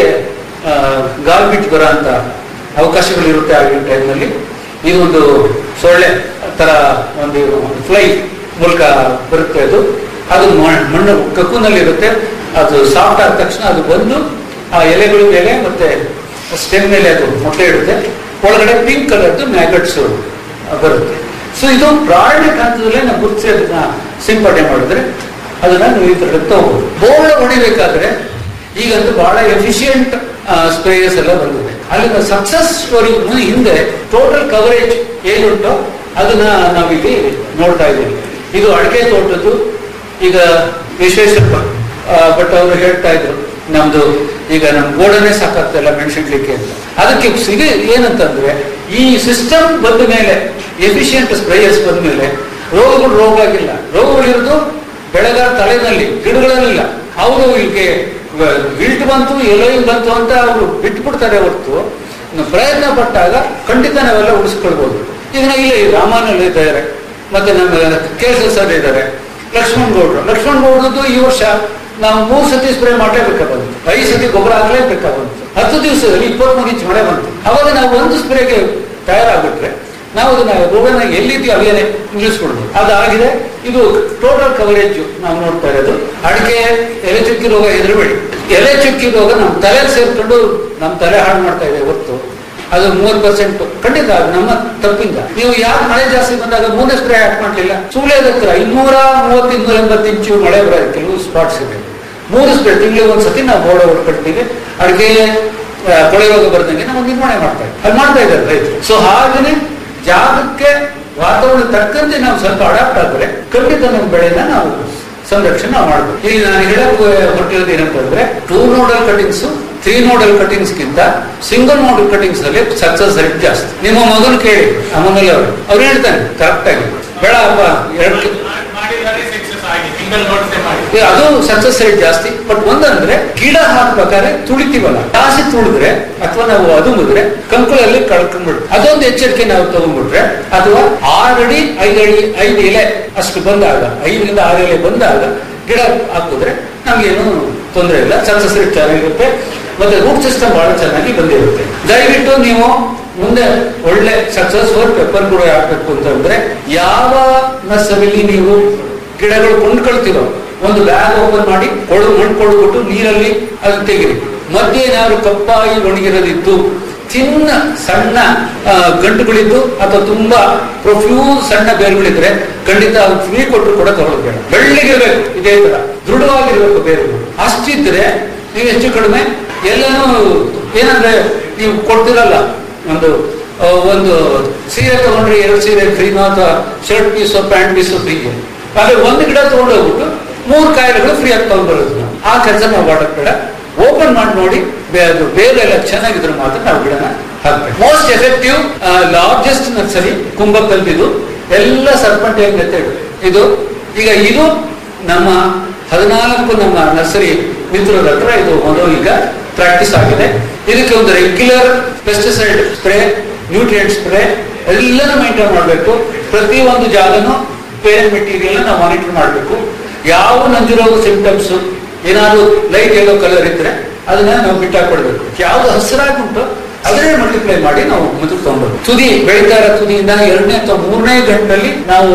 [SPEAKER 3] ಗಾಲ್ಬಿಟ್ ಬರೋ ಅಂತ ಅವಕಾಶಗಳಿರುತ್ತೆ ಆಗಿನ ಟೈಮ್ನಲ್ಲಿ ಇದು ಒಂದು ಸೊಳ್ಳೆ ತರ ಒಂದು ಫ್ಲೈ ಮೂಲಕ ಬರುತ್ತೆ ಅದು ಅದು ಮ- ಮಣ್ಣು ಕಕ್ಕುನಲ್ಲಿ ಇರುತ್ತೆ ಅದು ಸಾಫ್ಟ್ ಆದ ತಕ್ಷಣ ಅದು ಬಂದು ಆ ಎಲೆಗಳ ಮೇಲೆ ಮತ್ತೆ ಸ್ಟೆಮ್ ಮೇಲೆ ಅದು ಮೊಟ್ಟೆ ಇಡುತ್ತೆ ಒಳಗಡೆ ಪಿಂಕ್ ಕಲರ್ದು ಮ್ಯಾಗಟ್ಸ್ ಬರುತ್ತೆ ಸೊ ಇದು ಪ್ರಾರಂಭಿಕ ಹಂತದಲ್ಲೇ ನಾವು ಗುರುತಿಸಿ ಅದನ್ನ ಸಿಂಪಡಣೆ ಮಾಡಿದ್ರೆ ಅದನ್ನ ನೀವು ಈ ತರ ತಗೋಬಹುದು ಬೋರ್ಡ್ ಹೊಡಿಬೇಕಾದ್ರೆ ಈಗಂತೂ ಬಹಳ ಎಫಿಷಿಯಂಟ್ ಸ್ಪ್ರೇಯರ್ಸ್ ಎಲ್ಲ ಬಂದಿದೆ ಅಲ್ಲಿನ ಸಕ್ಸಸ್ ಸ್ಟೋರಿ ಹಿಂದೆ ಟೋಟಲ್ ಕವರೇಜ್ ಏನುಂಟೋ ಅದನ್ನ ನಾವಿಲ್ಲಿ ನೋಡ್ತಾ ಇದ್ದೀವಿ ಇದು ಅಡಿಕೆ ತೋಟದ್ದು ಈಗ ವಿಶ್ವೇಶ್ವರ ಬಟ್ ಅವರು ಹೇಳ್ತಾ ಇದ್ರು ನಮ್ದು ಈಗ ನಮ್ ಗೋಡನೆ ಸಾಕಾಗ್ತಿಲ್ಲ ಮೆಣಸಿಡ್ಲಿಕ್ಕೆ ಅಂತ ಅದಕ್ಕೆ ಸಿಗಿ ಏನಂತಂದ್ರೆ ಈ ಸಿಸ್ಟಮ್ ಬಂದ ಮೇಲೆ ಎಫಿಷಿಯಂಟ್ ಸ್ಪ್ರೇಯರ್ಸ್ ಬಂದ ಮೇಲೆ ರೋಗಗಳು ರೋಗ ಆಗಿಲ್ಲ ರೋಗಗಳಿರೋದು ಬೆಳೆಗಾರ ತಲೆನಲ್ಲಿ ಗಿಡಗಳಲ್ಲಿಲ್ಲ ಅವರು ಇಲ್ಲಿಗೆ ಗಿಲ್ಟ್ ಬಂತು ಎಲೋಯಿ ಬಂತು ಅಂತ ಅವರು ಬಿಟ್ಬಿಡ್ತಾರೆ ಹೊರತು ಇನ್ನು ಪ್ರಯತ್ನ ಪಟ್ಟಾಗ ಖಂಡಿತ ನಾವೆಲ್ಲ ಉಳಿಸ್ಕೊಳ್ಬಹುದು ಈಗ ನಾವು ಇಲ್ಲಿ ರಾಮಾನಲ್ಲಿ ಇದ್ದಾರೆ ಮತ್ತೆ ನಮ್ಮ ಕೇಸರ್ ಸರ್ ಇದ್ದಾರೆ ಲಕ್ಷ್ಮಣ್ ಗೌಡ್ರು ಲಕ್ಷ್ಮಣ್ ಗೌಡ್ರದ್ದು ಈ ವರ್ಷ ನಾವು ಮೂರು ಸತಿ ಸ್ಪ್ರೇ ಮಾಡಲೇಬೇಕಾ ಬಂತು ಐದು ಸತಿ ಗೊಬ್ಬರ ಹಾಕ್ಲೇಬೇಕಾ ಬಂತು ಹತ್ತು ದಿವಸದಲ್ಲಿ ಇಪ್ಪತ್ಮೂರು ಇಂಚ್ ಮಳೆ ಬಂತು ಅವಾಗ ನಾವು ಒಂದು ಸ್ಪ್ರೇಗೆ ತಯಾರಾಗ್ಬಿಟ್ರೆ ನಾವು ಅದನ್ನ ರೋಗನ ಎಲ್ಲಿದೆಯೋ ಅಲ್ಲೇನೆ ನಿಲ್ಲಿಸ್ಕೊಡ್ಬೋದು ಅದಾಗಿದೆ ಇದು ಟೋಟಲ್ ಕವರೇಜ್ ನಾವು ನೋಡ್ತಾ ಇರೋದು ಅಡಿಕೆ ಎಲೆ ಚುಕ್ಕಿ ರೋಗ ಹೆದರಬೇಡಿ ಎಲೆ ಚುಕ್ಕಿ ರೋಗ ನಮ್ಮ ತಲೆ ಸೇರ್ಕೊಂಡು ನಮ್ಮ ತಲೆ ಹಾಳು ಮಾಡ್ತಾ ಇದೆ ಹೊತ್ತು ಅದು ಮೂವತ್ತು ಪರ್ಸೆಂಟ್ ಖಂಡಿತ ಅದು ನಮ್ಮ ತಪ್ಪಿಂದ ನೀವು ಯಾಕೆ ಮಳೆ ಜಾಸ್ತಿ ಬಂದಾಗ ಮೂರನೇ ಸ್ಪ್ರೇ ಹಾಕ್ ಮಾಡಲಿಲ್ಲ ಸುಳ್ಳೆ ಹತ್ರ ಇನ್ನೂರ ಮೂವತ್ತು ಇನ್ನೂರ ಎಂಬತ್ತು ಇಂಚು ಮಳೆ ಬರೋದು ಕೆಲವು ಸ್ಪಾಟ್ಸ್ ಇದೆ ಮೂರು ಸ್ಪ್ರೇ ತಿಂಗಳಿಗೆ ಒಂದ್ಸತಿ ನಾವು ಬೋರ್ಡ್ ಹೊಡ್ಕೊಳ್ತೀವಿ ಅಡಿಕೆ ಆ, ಕೊಳೆ ರೋಗ ಬರ್ದಂಗೆ ನಾವು ನಿರ್ವಹಣೆ ಮಾಡ್ತಾ ಇದ್ದೀವಿ ಅದು ಮಾಡ್ತಾ ಇದ್ದಾರೆ ರೈತರು ಸೊ ಹಾಗೇನೆ ಜಾಗಕ್ಕೆ ವಾತಾವರಣ ತಕ್ಕಂತೆ ನಾವು ಸ್ವಲ್ಪ ಅಡಾಪ್ಟ್ ಆದರೆ ಖಂಡಿತ ನಮ್ಮ ಬೆಳೆನ ನಾವು ಸಂರಕ್ಷಣೆ ನಾವು ಮಾಡ್ಬೋದು ಇಲ್ಲಿ ನಾನು ಹೇಳಕ್ ಹೊರಟಿರೋದು ಏನಂತಂದ್ರೆ two nodal cuttings three nodal cuttings ಗಿಂತ ಸಿಂಗಲ್ ನೋಡಲ್ ಕಟಿಂಗ್ಸ್ ಅಲ್ಲಿ ಸಕ್ಸಸ್ ರೇಟ್ ಜಾಸ್ತಿ ನಿಮ್ಮ ಮಗನ ಕೇಳಿ ಅಮ್ಮನಲ್ಲಿ ಅವರು ಅವ್ರು ಹೇಳ್ತಾನೆ ಕರೆಕ್ಟ್ ಆಗಿ ಬೇಡ ಅಪ್ಪ ಎರಡು
[SPEAKER 4] ಮಾಡಿದ್ದಾರೆ ಸಕ್ಸಸ್ ಆಗಿ ಸಿಂಗಲ್ ನೋಡ್ಸೆ ಮಾಡಿ
[SPEAKER 3] ಏ, ಅದು ಸಕ್ಸಸ್ ರೇಟ್ ಜಾಸ್ತಿ ಬಟ್ ಒಂದಂದ್ರೆ ಗಿಡ ಹಾಕ್ಬೇಕಾದ್ರೆ ತುಳಿತೀವಲ್ಲ ಜಾಸ್ತಿ ತುಳಿದ್ರೆ ಅಥವಾ ನಾವು ಅದುಮಿದ್ರೆ ಕಂಕುಳಲ್ಲಿ ಕಳ್ಕೊಂಡ್ಬಿಡ್ತು ಅದೊಂದು ಎಚ್ಚರಿಕೆ ನಾವು ತಗೊಂಡ್ಬಿಟ್ರೆ ಅಥವಾ ಆರಡಿ ಐದಡಿ ಐದು ಎಲೆ ಅಷ್ಟು ಬಂದಾಗ ಐದರಿಂದ ಆರು ಎಲೆ ಬಂದಾಗ ಗಿಡ ಹಾಕಿದ್ರೆ ನಮ್ಗೇನು ತೊಂದರೆ ಇಲ್ಲ ಸಕ್ಸಸ್ ರೇಟ್ ಚೆನ್ನಾಗಿರುತ್ತೆ ಮತ್ತೆ ರೂಟ್ ಸಿಸ್ಟಮ್ ಬಹಳ ಚೆನ್ನಾಗಿ ಬಂದಿರುತ್ತೆ ದಯವಿಟ್ಟು ನೀವು ಮುಂದೆ ಒಳ್ಳೆ ಸಕ್ಸಸ್ಫುಲ್ ಪೆಪ್ಪರ್ ಕೂಡ ಹಾಕ್ಬೇಕು ಅಂತಂದ್ರೆ ಯಾವ ನರ್ಸರಿಲಿ ನೀವು ಗಿಡಗಳು ಕೊಂಡ್ಕೊಳ್ತಿರೋ ಒಂದು ಬ್ಯಾಗ್ ಓಪನ್ ಮಾಡಿ ಕೊಡು ಮಣ್ಣು ಕೊಡ್ಬಿಟ್ಟು ನೀರಲ್ಲಿ ಅದು ತೆಗಿರಿ ಮಧ್ಯೆ ಏನಾದ್ರು ಕಪ್ಪಾಗಿ ಒಣಗಿರೋದಿದ್ದು ಚಿನ್ನ ಸಣ್ಣ ಆ, ಗಂಟುಗಳಿದ್ದು ಅಥವಾ ತುಂಬಾ ಪ್ರೊಫ್ಯೂಸ್ ಸಣ್ಣ ಬೇರುಗಳಿದ್ರೆ ಖಂಡಿತ ಅದು ಫ್ರೀ ಕೊಟ್ಟರು ಕೂಡ ತಗೊಳ್ಬೇಡ ಬೆಳ್ಳಿಗಿರ್ಬೇಕು ಇದೇ ತರ ದೃಢವಾಗಿರ್ಬೇಕು ಬೇರುಗಳು ಅಷ್ಟಿದ್ರೆ ನೀವು ಹೆಚ್ಚು ಕಡಿಮೆ ಎಲ್ಲನೂ ಏನಂದ್ರೆ ನೀವು ಕೊಡ್ತಿರಲ್ಲ ಒಂದು ಆ, ಒಂದು ಸೀರೆ ತಗೊಂಡ್ರೆ ಎರಡು ಸೀರೆ ಫ್ರೀನೋ ಅಥವಾ ಶರ್ಟ್ ಪೀಸು ಪ್ಯಾಂಟ್ ಪೀಸು ಫ್ರೀಗೆ ಆದ್ರೆ ಒಂದು ಗಿಡ ತಗೊಂಡೋಗ್ಬಿಟ್ಟು ಮೂರು ಕಾಯಿಲೆಗಳು ಫ್ರೀ ಆಗಿ ತಗೊಂಡ್ಬರೋದು ನಾವು ಆ ಕೆಲಸ ನಾವು ಮಾಡಕ್ ಬೇಡ ಓಪನ್ ಮಾಡಿ ನೋಡಿ ಬೇ- ಅದು ಬೇರೆ ಎಲ್ಲ ಚೆನ್ನಾಗಿದ್ರೆ ಮಾತ್ರ ನಾವು ಗಿಡನ ಹಾಕ್ಬೇಕು ಮೋಸ್ಟ್ ಎಫೆಕ್ಟಿವ್ ಲಾರ್ಜೆಸ್ಟ್ ನರ್ಸರಿ ಕುಂಭಕಲ್ದಿದು ಎಲ್ಲ ಸರ್ಪಂಟೇಜ್ ಮೆಥಡ್ ಇದು ಈಗ ಇದು ನಮ್ಮ ಹದಿನಾಲ್ಕು ನಮ್ಮ ನರ್ಸರಿ ಮಿತ್ರರ ಹತ್ರ ಇದು ಮೊದಲು ಈಗ ಪ್ರಾಕ್ಟೀಸ್ ಆಗಿದೆ ಇದಕ್ಕೆ ಒಂದು regular pesticide spray nutrient spray ಎಲ್ಲನೂ ಮೇಂಟೈನ್ ಮಾಡಬೇಕು ಪ್ರತಿ ಒಂದು ಜಾಗನು ಪೇರೆಂಟ್ ಮೆಟೀರಿಯಲ್ ನಾವು ಮಾನಿಟರ್ ಮಾಡಬೇಕು ಯಾವ ನಂಜುರೋಗ ಸಿಂಪ್ಟಮ್ಸ್ ಏನಾದ್ರು ಲೈಟ್ ಎಲ್ಲೋ ಕಲರ್ ಇದ್ರೆ ಅದನ್ನ ನಾವು ಬಿಟ್ಟಾಕೊಡ್ಬೇಕು ಯಾವ್ದು ಹಸಿರಾಗಿ ಉಂಟು ಅದನ್ನೇ ಮಲ್ಟಿಪ್ಲೈ ಮಾಡಿ ನಾವು ಮುಂದಕ್ಕೆ ತಗೊಂಡ್ಬರ್ಬೇಕು ತುದಿ ಬೆಳೀತಾ ಇರೋ ತುದಿಯಿಂದ ಎರಡನೇ ಅಥವಾ ಮೂರನೇ ಗಂಟಲ್ಲಿ ನಾವು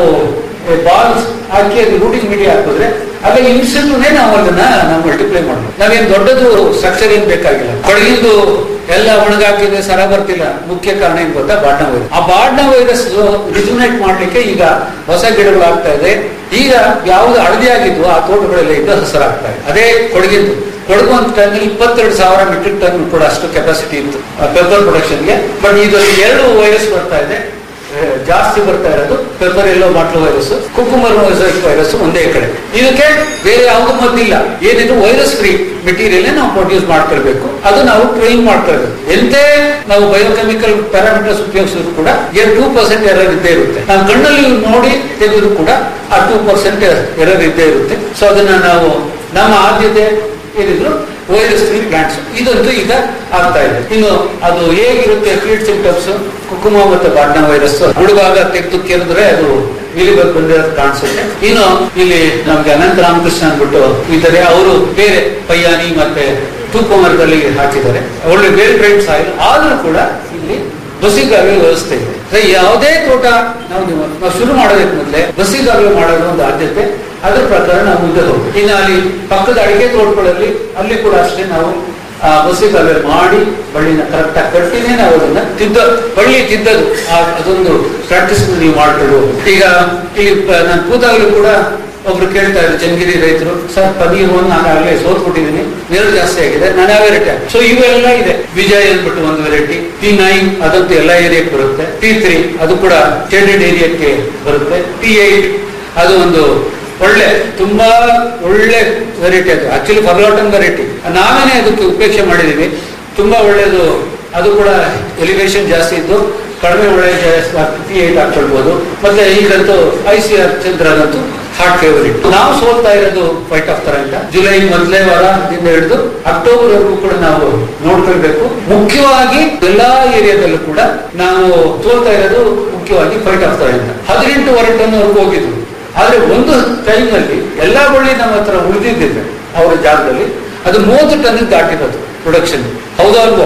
[SPEAKER 3] ಬಾಲ್ಸ್ ಹಾಕಿ ಅದು ರೂಟಿಂಗ್ ಮೀಡಿಯಾ ಹಾಕಿದ್ರೆ ಅದೇ ಇನ್ಸ್ಟೆಂಟ್ನೇ ನಾವು ಅದನ್ನ ನಾವು ಮಲ್ಟಿಪ್ಲೈ ಮಾಡ್ಬೇಕು ನಾವೇನ್ ದೊಡ್ಡದು ಸ್ಟ್ರಕ್ಚರ್ ಏನ್ ಬೇಕಾಗಿಲ್ಲ ಕೊಡಗಿಂದು ಎಲ್ಲ ಒಣಗಾಕಿದ್ರೆ ಸರ ಬರ್ತಿಲ್ಲ ಮುಖ್ಯ ಕಾರಣ ಏನ್ ಗೊತ್ತಾ ಬಾಡ್ನ ವೈರಸ್ ಆ ಬಾಡ್ನ ವೈರಸ್ ರಿಜುನೇಟ್ ಮಾಡ್ಲಿಕ್ಕೆ ಈಗ ಹೊಸ ಗಿಡಗಳು ಆಗ್ತಾ ಇದೆ ಈಗ ಯಾವ್ದು ಹಳದಿ ಆಗಿದ್ವು ಆ ತೋಟಗಳೆಲ್ಲ ಇದ್ದು ಹಸರಾಗ್ತಾ ಇದೆ ಅದೇ ಕೊಡಗಿಂದು ಕೊಡಗು ಅಂತ ಟೈಮಲ್ಲಿ ಇಪ್ಪತ್ತೆರಡು ಸಾವಿರ ಮೆಟ್ರಿಕ್ ಟನ್ ಕೂಡ ಅಷ್ಟು ಕೆಪಾಸಿಟಿ ಇತ್ತು ಪೆಪ್ಪರ್ ಪ್ರೊಡಕ್ಷನ್ಗೆ ಬಟ್ ಇದು ಎರಡು ವೈರಸ್ ಬರ್ತಾ ಇದೆ ಆ, ಜಾಸ್ತಿ ಬರ್ತಾ ಇರೋದು pepper yellow mottle virus cucumber virus ಒಂದೇ ಕಡೆ ಇದಕ್ಕೆ ಬೇರೆ ಯಾವುದು ಮದ್ದಿಲ್ಲ ಏನಿದ್ರು ವೈರಸ್ ಫ್ರೀ ಮೆಟೀರಿಯಲ್ ನಾವು ಪ್ರೊಡ್ಯೂಸ್ ಮಾಡ್ಕೊಳ್ಬೇಕು ಅದು ನಾವು ಟ್ರೈನ್ ಮಾಡ್ಕೊಳ್ಬೇಕು ಎಂತೆ ನಾವು ಬಯೋಕೆಮಿಕಲ್ ಪ್ಯಾರಾಮೀಟರ್ಸ್ ಉಪಯೋಗಿಸಿದ್ರು ಕೂಡ ಟೂ ಪರ್ಸೆಂಟ್ ಎರರ್ ಇದ್ದೇ ಇರುತ್ತೆ ನಾವು ಕಣ್ಣಲ್ಲಿ ನೋಡಿ ತೆಗೆದ್ರು ಕೂಡ ಆ ಟೂ ಪರ್ಸೆಂಟ್ ಎರರ್ ಇದ್ದೇ ಇರುತ್ತೆ ಸೊ ಅದನ್ನ ನಾವು ನಮ್ಮ ಆದ್ಯತೆ ಏನಿದ್ರು ವೈರಸ್ ಫ್ರೀ ಪ್ಲಾಂಟ್ಸ್ ಇದಂತೂ ಈಗ ಆಗ್ತಾ ಇದೆ ಇನ್ನು ಅದು ಹೇಗಿರುತ್ತೆ ಫೀಲ್ಡ್ ಸಿಂಟಮ್ಸ್ ಕುಕುಮ ಮತ್ತು ಬಾಡ್ನ ವೈರಸ್ ಹುಡುಗಾಗ ತೆಗೆದು ಕೇಳಿದ್ರೆ ಅದು ಇಲಿಬಗ್ ಬಂದಿರೋದು ಕಾಣಿಸುತ್ತೆ ಇನ್ನು ಇಲ್ಲಿ ನಮ್ಗೆ ಅನಂತ ರಾಮಕೃಷ್ಣ ಅಂದ್ಬಿಟ್ಟು ಇದ್ದಾರೆ ಅವರು ಬೇರೆ ಪಯ್ಯಾನಿ ಮತ್ತೆ ತೂಕು ಮರದಲ್ಲಿ ಹಾಕಿದ್ದಾರೆ ಒಳ್ಳೆ ವೇಲ್ ಟ್ರೈನ್ ಸಾಯಿಲ್ ಆದ್ರೂ ಕೂಡ ಇಲ್ಲಿ ಬಸ್ಸಿಗಾಗಲೇ ವ್ಯವಸ್ಥೆ ಇದೆ ಅಂದ್ರೆ ಯಾವುದೇ ತೋಟ ನಾವು ನೀವು- ನಾವು ಶುರು ಮಾಡೋದಕ್ಕೆ ಮೊದಲೇ ಬಸ್ಸಿಗಾಗಲೇ ಮಾಡೋದು ಒಂದು ಆದ್ಯತೆ ಅದ್ರ ಪ್ರಕಾರ ನಾವು ಮುಂದೆ ಹೋಗ್ಬೇಕು ಇನ್ನು ಅಲ್ಲಿ ಪಕ್ಕದ ಅಡಿಕೆ ತೋಟಗಳಲ್ಲಿ ಅಲ್ಲಿ ಕೂಡ ಅಷ್ಟೇ ನಾವು ಆ ಬಸ್ಸಿಗಾಗಲೇ ಮಾಡಿ ಬಳ್ಳಿನ ಕರೆಕ್ಟ್ ಆಗಿ ಕಟ್ಟಿನೇ ನಾವು ಅದನ್ನ ತಿದ್ದ ಬಳ್ಳಿ ತಿದ್ದದು ಆ- ಅದೊಂದು ಪ್ರಾಕ್ಟೀಸ್ ನೀವು ಮಾಡ್ಕೊಂಡು ಈಗ ಇಲ್ಲಿ ಪ- ನಾನು ಕೂತಾಗಲೂ ಕೂಡ ಒಬ್ರು ಕೇಳ್ತಾ ಇದ್ರು ಚನ್ನಗಿರಿ ರೈತರು ಸರ್ ಪನ್ನೀರ್ ಒಂದು ನಾನು ಆಗಲೇ ಸೋತ್ಬಿಟ್ಟಿದ್ದೀನಿ ನೀರು ಜಾಸ್ತಿ ಆಗಿದೆ ನಾನು ಯಾವ ವೆರೈಟಿ ಸೊ ಇವೆಲ್ಲ ಇದೆ ವಿಜಯ್ ಅಂದ್ಬಿಟ್ಟು ಒಂದು ವೆರೈಟಿ ಟಿ ನೈನ್ ಅದಂತೂ ಎಲ್ಲ ಏರಿಯಾಕ್ಕೆ ಬರುತ್ತೆ ಟಿ ತ್ರೀ ಅದು ಕೂಡ ಸ್ಟೇಟೆಡ್ ಏರಿಯಾಕ್ಕೆ ಬರುತ್ತೆ ಟಿ ಏಟ್ ಅದು ಒಂದು ಒಳ್ಳೆ ತುಂಬಾ ಒಳ್ಳೆ ವೆರೈಟಿ ಅದು ಆಕ್ಚುಲಿ ಫರ್ಲಾಟನ್ ವೆರೈಟಿ ನಾವೇನೆ ಅದಕ್ಕೆ ಉಪೇಕ್ಷೆ ಮಾಡಿದೀವಿ ತುಂಬಾ ಒಳ್ಳೇದು ಅದು ಕೂಡ ಎಲಿವೇಶನ್ ಜಾಸ್ತಿ ಇದ್ದು ಕಡಿಮೆ ಒಳ್ಳೆ ಟಿ ಏಟ್ ಹಾಕೊಳ್ಬಹುದು ಮತ್ತೆ ಈಗಂತೂ ಐ ಸಿ ಆರ್ ಚಂದ್ರನಂತೂ ಹಾರ್ಟ್ ಫೇವರಿಟ್ ನಾವು ಸೋಲ್ತಾ ಇರೋದು ಫೈಟ್ ಆಫ್ ತರ ಅಂತ ಜುಲೈ ಮೊದಲನೇ ವಾರದಿಂದ ಹಿಡಿದು ಅಕ್ಟೋಬರ್ ವರೆಗೂ ಕೂಡ ನಾವು ನೋಡ್ಕೊಳ್ಬೇಕು ಮುಖ್ಯವಾಗಿ ಎಲ್ಲಾ ಏರಿಯಾದಲ್ಲೂ ಕೂಡ ನಾವು ಸೋಲ್ತಾ ಇರೋದು ಮುಖ್ಯವಾಗಿ ಫೈಟ್ ಆಫ್ ತರ ಅಂತ ಹದಿನೆಂಟುವರೆ ಟನ್ ವರೆಗೂ ಹೋಗಿದ್ವು ಆದ್ರೆ ಒಂದು ಟೈಮ್ನಲ್ಲಿ ಎಲ್ಲಾ ಬಳ್ಳಿ ನಮ್ಮ ಹತ್ರ ಉಳಿದಿದ್ದಿದೆ ಅವರ ಜಾಗದಲ್ಲಿ ಅದು ಮೂವತ್ತು ಟನ್ ದಾಟಿರೋದು ಪ್ರೊಡಕ್ಷನ್ ಹೌದಾ ಅಲ್ವೋ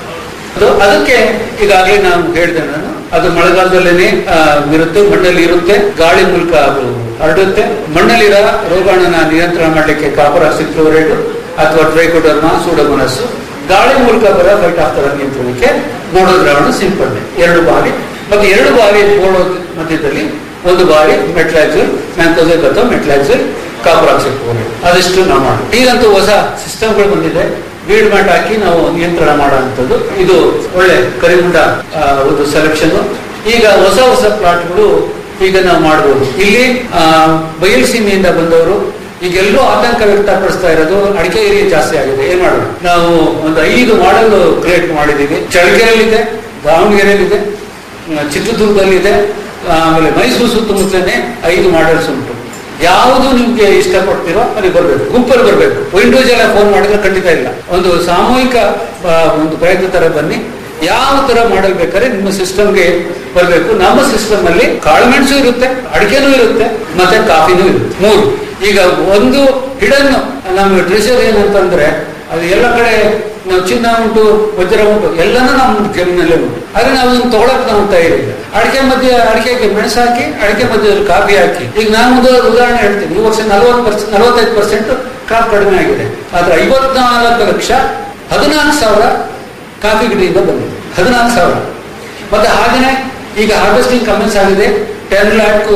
[SPEAKER 3] ಅದು ಅದಕ್ಕೆ ಈಗಾಗಲೇ ನಾನು ಹೇಳಿದೆ ನಾನು ಅದು ಮಳೆಗಾಲದಲ್ಲೇನೆ ಆ, ಇರುತ್ತೆ ಮಣ್ಣಲ್ಲಿ ಇರುತ್ತೆ ಗಾಳಿ ಮೂಲಕ ಅದು ಹರಡುತ್ತೆ ಮಣ್ಣಲ್ಲಿರೋ ರೋಗಾಣುನ ನಿಯಂತ್ರಣ ಮಾಡಲಿಕ್ಕೆ ಕಾಪರ್ ಆಕ್ಸಿಕ್ಲೋರೈಡ್ ಅಥವಾ ಟ್ರೈಕೋಡರ್ಮಾ ಸೂಡೋಮನಸ್ ಗಾಳಿ ಮೂಲಕ ಬರೋ ಫೈಟ್ ಆಗ್ತಾರ ನಿಯಂತ್ರಣಕ್ಕೆ ಬೋಡೋ ದ್ರಾವಣ ಸಿಂಪಡಣೆ ಎರಡು ಬಾರಿ ಮತ್ತೆ ಎರಡು ಬಾರಿ ಬೋಡೋ ಮಧ್ಯದಲ್ಲಿ ಒಂದು ಬಾರಿ ಮೆಟ್ಲಾಕ್ಸಿಲ್ ಮ್ಯಾಂಕೋಸೈಕ್ ಅಥವಾ ಮೆಟ್ಲಾಕ್ಸಿಲ್ ಕಾಪರ್ ಆಕ್ಸಿಕ್ಲೋರೈಡ್ ಅದಷ್ಟು ನಾವು ಮಾಡಿ ಈಗಂತೂ ಹೊಸ ಸಿಸ್ಟಮ್ಗಳು ಬಂದಿದೆ ಬೀಡ್ ಮ್ಯಾಟ್ ಹಾಕಿ ನಾವು ನಿಯಂತ್ರಣ ಮಾಡುವಂಥದ್ದು ಇದು ಒಳ್ಳೆ ಕರಿಗುಂಡ ಆ, ಒಂದು ಸೆಲೆಕ್ಷನ್ ಈಗ ಹೊಸ ಹೊಸ ಪ್ಲಾಟ್ಗಳು ಈಗ ನಾವು ಮಾಡಬಹುದು ಇಲ್ಲಿ ಆ, ಬಯಲುಸೀಮೆಯಿಂದ ಬಂದವರು ಈಗೆಲ್ಲೂ ಆತಂಕ ವ್ಯಕ್ತಪಡಿಸ್ತಾ ಇರೋದು ಅಡಿಕೆ ಏರಿಯಾ ಜಾಸ್ತಿ ಆಗಿದೆ ಏನ್ ಮಾಡೋದು ನಾವು ಒಂದು ಐದು ಮಾಡೆಲ್ ಕ್ರಿಯೇಟ್ ಮಾಡಿದೀವಿ ಚಳ್ಳಕೆರೆಯಲ್ಲಿದೆ ದಾವಣಗೆರೆಯಲ್ಲಿದೆ ಆ, ಚಿತ್ರದುರ್ಗದಲ್ಲಿದೆ ಆಮೇಲೆ ಮೈಸೂರು ಸುತ್ತಮುತ್ತಲೇ ಐದು ಮಾಡೆಲ್ಸ್ ಉಂಟು ಯಾವುದು ನಿಮ್ಗೆ ಇಷ್ಟಪಡ್ತೀರೋ ಅಲ್ಲಿ ಬರ್ಬೇಕು ಗುಂಪಲ್ಲಿ ಬರ್ಬೇಕು ಇಂಡಿವಿಜುವಲ್ ಆಗಿ ಫೋನ್ ಮಾಡಿದ್ರೆ ಖಂಡಿತ ಇಲ್ಲ ಒಂದು ಸಾಮೂಹಿಕ ಆ, ಒಂದು ಪ್ರಯತ್ನ ತರ ಬನ್ನಿ ಯಾವ ತರ ಮಾಡಲ್ ಬೇಕಾದ್ರೆ ನಿಮ್ಮ ಸಿಸ್ಟಮ್ಗೆ ಬರಬೇಕು ನಮ್ಮ ಸಿಸ್ಟಮ್ ಅಲ್ಲಿ ಕಾಳುಮೆಣಸು ಇರುತ್ತೆ ಅಡಿಕೆನೂ ಇರುತ್ತೆ ಮತ್ತೆ ಕಾಫಿನೂ ಇರುತ್ತೆ ಮೂರು ಈಗ ಒಂದು ಹಿಡನ್ ನಮ್ಮ ಟ್ರೆಷರ್ ಏನಂತಂದ್ರೆ ಅದು ಎಲ್ಲ ಕಡೆ ನಾವು ಚಿನ್ನ ಉಂಟು ವಜ್ರ ಉಂಟು ಎಲ್ಲನೂ ನಮ್ಮ ಜಮೀನಲ್ಲೇ ಉಂಟು ಆದ್ರೆ ನಾವು ಅದನ್ನ ತಗೊಳಕ್ ನಾವು ತಯಾರಿಲ್ಲ ಅಡಿಕೆ ಮಧ್ಯೆ ಅಡಿಕೆಗೆ ಮೆಣಸು ಹಾಕಿ ಅಡಿಕೆ ಮಧ್ಯದಲ್ಲಿ ಕಾಫಿ ಹಾಕಿ ಈಗ ನಾನು ಒಂದು ಉದಾಹರಣೆ ಹೇಳ್ತೀನಿ ಈ ವರ್ಷ ನಲವತ್ತು ಪರ್ಸೆಂಟ್ ನಲವತ್ತೈದು ಪರ್ಸೆಂಟ್ ಕ್ರಾಪ್ ಕಡಿಮೆ ಆಗಿದೆ ಆದ್ರೆ ಐವತ್ನಾಲ್ಕು ಲಕ್ಷ ಹದಿನಾಲ್ಕು ಸಾವಿರ ಕಾಫಿ ಗಿಡದಿಂದ ಬಂದಿದೆ ಹದಿನಾಲ್ಕು ಸಾವಿರ ಮತ್ತೆ ಹಾಗೆಯೇ ಈಗ ಹಾರ್ವೆಸ್ಟಿಂಗ್ ಕಮೆನ್ಸ್ ಆಗಿದೆ ಟೆನ್ ಲ್ಯಾಕ್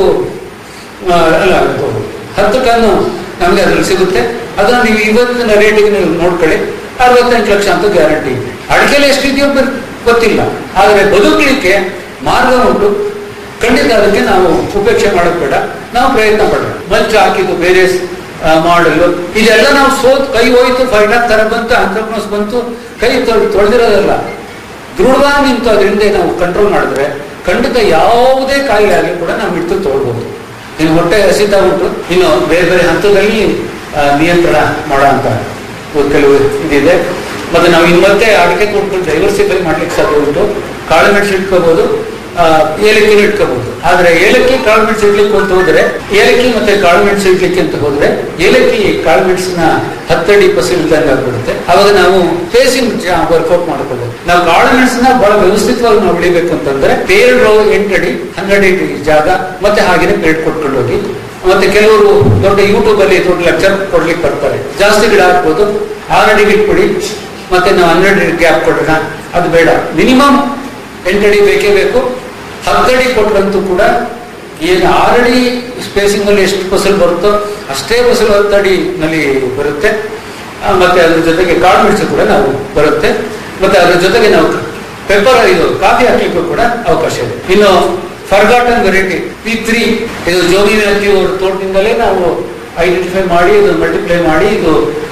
[SPEAKER 3] ಅಲ್ಲ ಹತ್ತು ಟನ್ ನಮಗೆ ಅದ್ರಲ್ಲಿ ಸಿಗುತ್ತೆ ಅದನ್ನ ನೀವು ಇವತ್ತಿನ ರೇಟಿಗೆ ನೀವು ನೋಡ್ಕೊಳ್ಳಿ ಅರವತ್ತೆಂಟು ಲಕ್ಷ ಅಂತ ಗ್ಯಾರಂಟಿ ಇದೆ ಅಡಿಕೆಲಿ ಎಷ್ಟಿದೆಯೋ ಬರ್- ಗೊತ್ತಿಲ್ಲ ಆದರೆ ಬದುಕಲಿಕ್ಕೆ ಮಾರ್ಗ ಉಂಟು ಖಂಡಿತ ಅದಕ್ಕೆ ನಾವು ಉಪೇಕ್ಷೆ ಮಾಡೋದು ಬೇಡ ನಾವು ಪ್ರಯತ್ನ ಪಡೋಣ ಮಲ್ಚ ಹಾಕಿದ್ದು ಬೇರೆ ಮಾಡಲು ಇದೆಲ್ಲ ನಾವು ಸೋತ್ ಕೈ ಹೋಯ್ತು ಫೈಟ್ ತರ ಬಂತು ಅಂತ್ರಪ್ನಸ್ ಬಂತು ಕೈ ತೊಳ್ ತೊಳೆದಿರೋದಲ್ಲ ದೃಢವಾಗಿ ನಿಂತು ಅದರಿಂದ ನಾವು ಕಂಟ್ರೋಲ್ ಮಾಡಿದ್ರೆ ಖಂಡಿತ ಯಾವುದೇ ಕಾಯಿಲೆ ಆಗಲಿ ಕೂಡ ನಾವು ಹಿಡಿದು ತೊಳ್ಬಹುದು ಇನ್ನು ಹೊಟ್ಟೆ ಹಸಿತಾ ಉಂಟು ಇನ್ನು ಬೇರೆ ಬೇರೆ ಹಂತದಲ್ಲಿ ಆ, ನಿಯಂತ್ರಣ ಮಾಡೋ ಅಂತ ಕೆಲವು ಇದಿದೆ ಮತ್ತೆ ನಾವು ಇನ್ನು ಮತ್ತೆ ಅಡಿಕೆ ತೋಟಗಳು ಡೈವರ್ಸಿಫೈ ಮಾಡ್ಲಿಕ್ಕೆ ಸಾಧ್ಯ ಉಂಟು ಕಾಳು ಮೆಣಸು ಇಟ್ಕೋಬಹುದು ಆ, ಏಲಕ್ಕಿನೂ ಇಟ್ಕೋಬಹುದು ಆದ್ರೆ ಏಲಕ್ಕಿ ಕಾಳು ಮೆಣಸು ಇಡ್ಲಿಕ್ಕೆ ಅಂತ ಹೋದ್ರೆ ಏಲಕ್ಕಿ ಮತ್ತೆ ಕಾಳು ಮೆಣಸು ಇಡ್ಲಿಕ್ಕೆ ಅಂತ ಹೋದ್ರೆ ಏಲಕ್ಕಿ ಕಾಳು ಮೆಣಸಿನ ಹತ್ತಡಿ ಫಸಲ್ ಇದ್ದಂಗೆ ಆಗ್ಬಿಡುತ್ತೆ ಅವಾಗ ನಾವು ಫೇಸಿಂಗ್ ವರ್ಕೌಟ್ ಮಾಡ್ಕೋಬಹುದು ನಾವು ಕಾಳು ಮೆಣಸನ್ನ ಬಹಳ ವ್ಯವಸ್ಥಿತವಾಗಿ ನಾವು ಬೆಳಿಬೇಕು ಅಂತಂದ್ರೆ ಪೇರ್ಡ್ ರೋ ಎಂಟಡಿ ಹನ್ನೆರಡು ಅಡಿ ಜಾಗ ಮತ್ತೆ ಹಾಗೇನೆ ಪೇಡ್ ಕೊಟ್ಕೊಂಡು ಹೋಗಿ ಮತ್ತೆ ಕೆಲವರು ದೊಡ್ಡ ಯೂಟ್ಯೂಬ್ ಅಲ್ಲಿ ದೊಡ್ಡ ಲೆಕ್ಚರ್ ಕೊಡ್ಲಿಕ್ಕೆ ಬರ್ತಾರೆ ಜಾಸ್ತಿ ಗಿಡ ಹಾಕ್ಬೋದು ಆರು ಅಡಿಗೆ ಇಟ್ಬಿಡಿ ಮತ್ತೆ ನಾವು ಹನ್ನೆರಡು ಅಡಿ ಗ್ಯಾಪ್ ಕೊಡೋಣ ಅದು ಬೇಡ ಮಿನಿಮಮ್ ಎಂಟಡಿ ಬೇಕೇ ಬೇಕು ಹತ್ತಡಿ ಕೊಟ್ರಂತೂ ಕೂಡ ಏನು ಆರಡಿ ಸ್ಪೇಸಿಂಗ್ ಅಲ್ಲಿ ಎಷ್ಟು ಫಸಲ್ ಬರುತ್ತೋ ಅಷ್ಟೇ ಫಸಲು ಹತ್ತಡಿ ನಲ್ಲಿ ಬರುತ್ತೆ ಆ, ಮತ್ತೆ ಅದ್ರ ಜೊತೆಗೆ ಕಾಳು ಮೆಣಸು ಕೂಡ ನಾವು ಬರುತ್ತೆ ಮತ್ತೆ ಅದ್ರ ಜೊತೆಗೆ ನಾವು ಪೆಪ್ಪರ್ ಇದು ಕಾಫಿ ಹಾಕ್ಲಿಕ್ಕೂ ಕೂಡ ಅವಕಾಶ ಇದೆ ಇನ್ನು ಫರ್ಗಾಟನ್ ವೆರೈಟಿ ಪಿ ತ್ರೀ ಇದು ಜೋಗಿ ವ್ಯಾಪ್ತಿ ಅವ್ರ ತೋಟದಿಂದಲೇ ನಾವು ಐಡೆಂಟಿಫೈ ಮಾಡಿ ಇದು ಮಲ್ಟಿಪ್ಲೈ ಮಾಡಿ ಇದು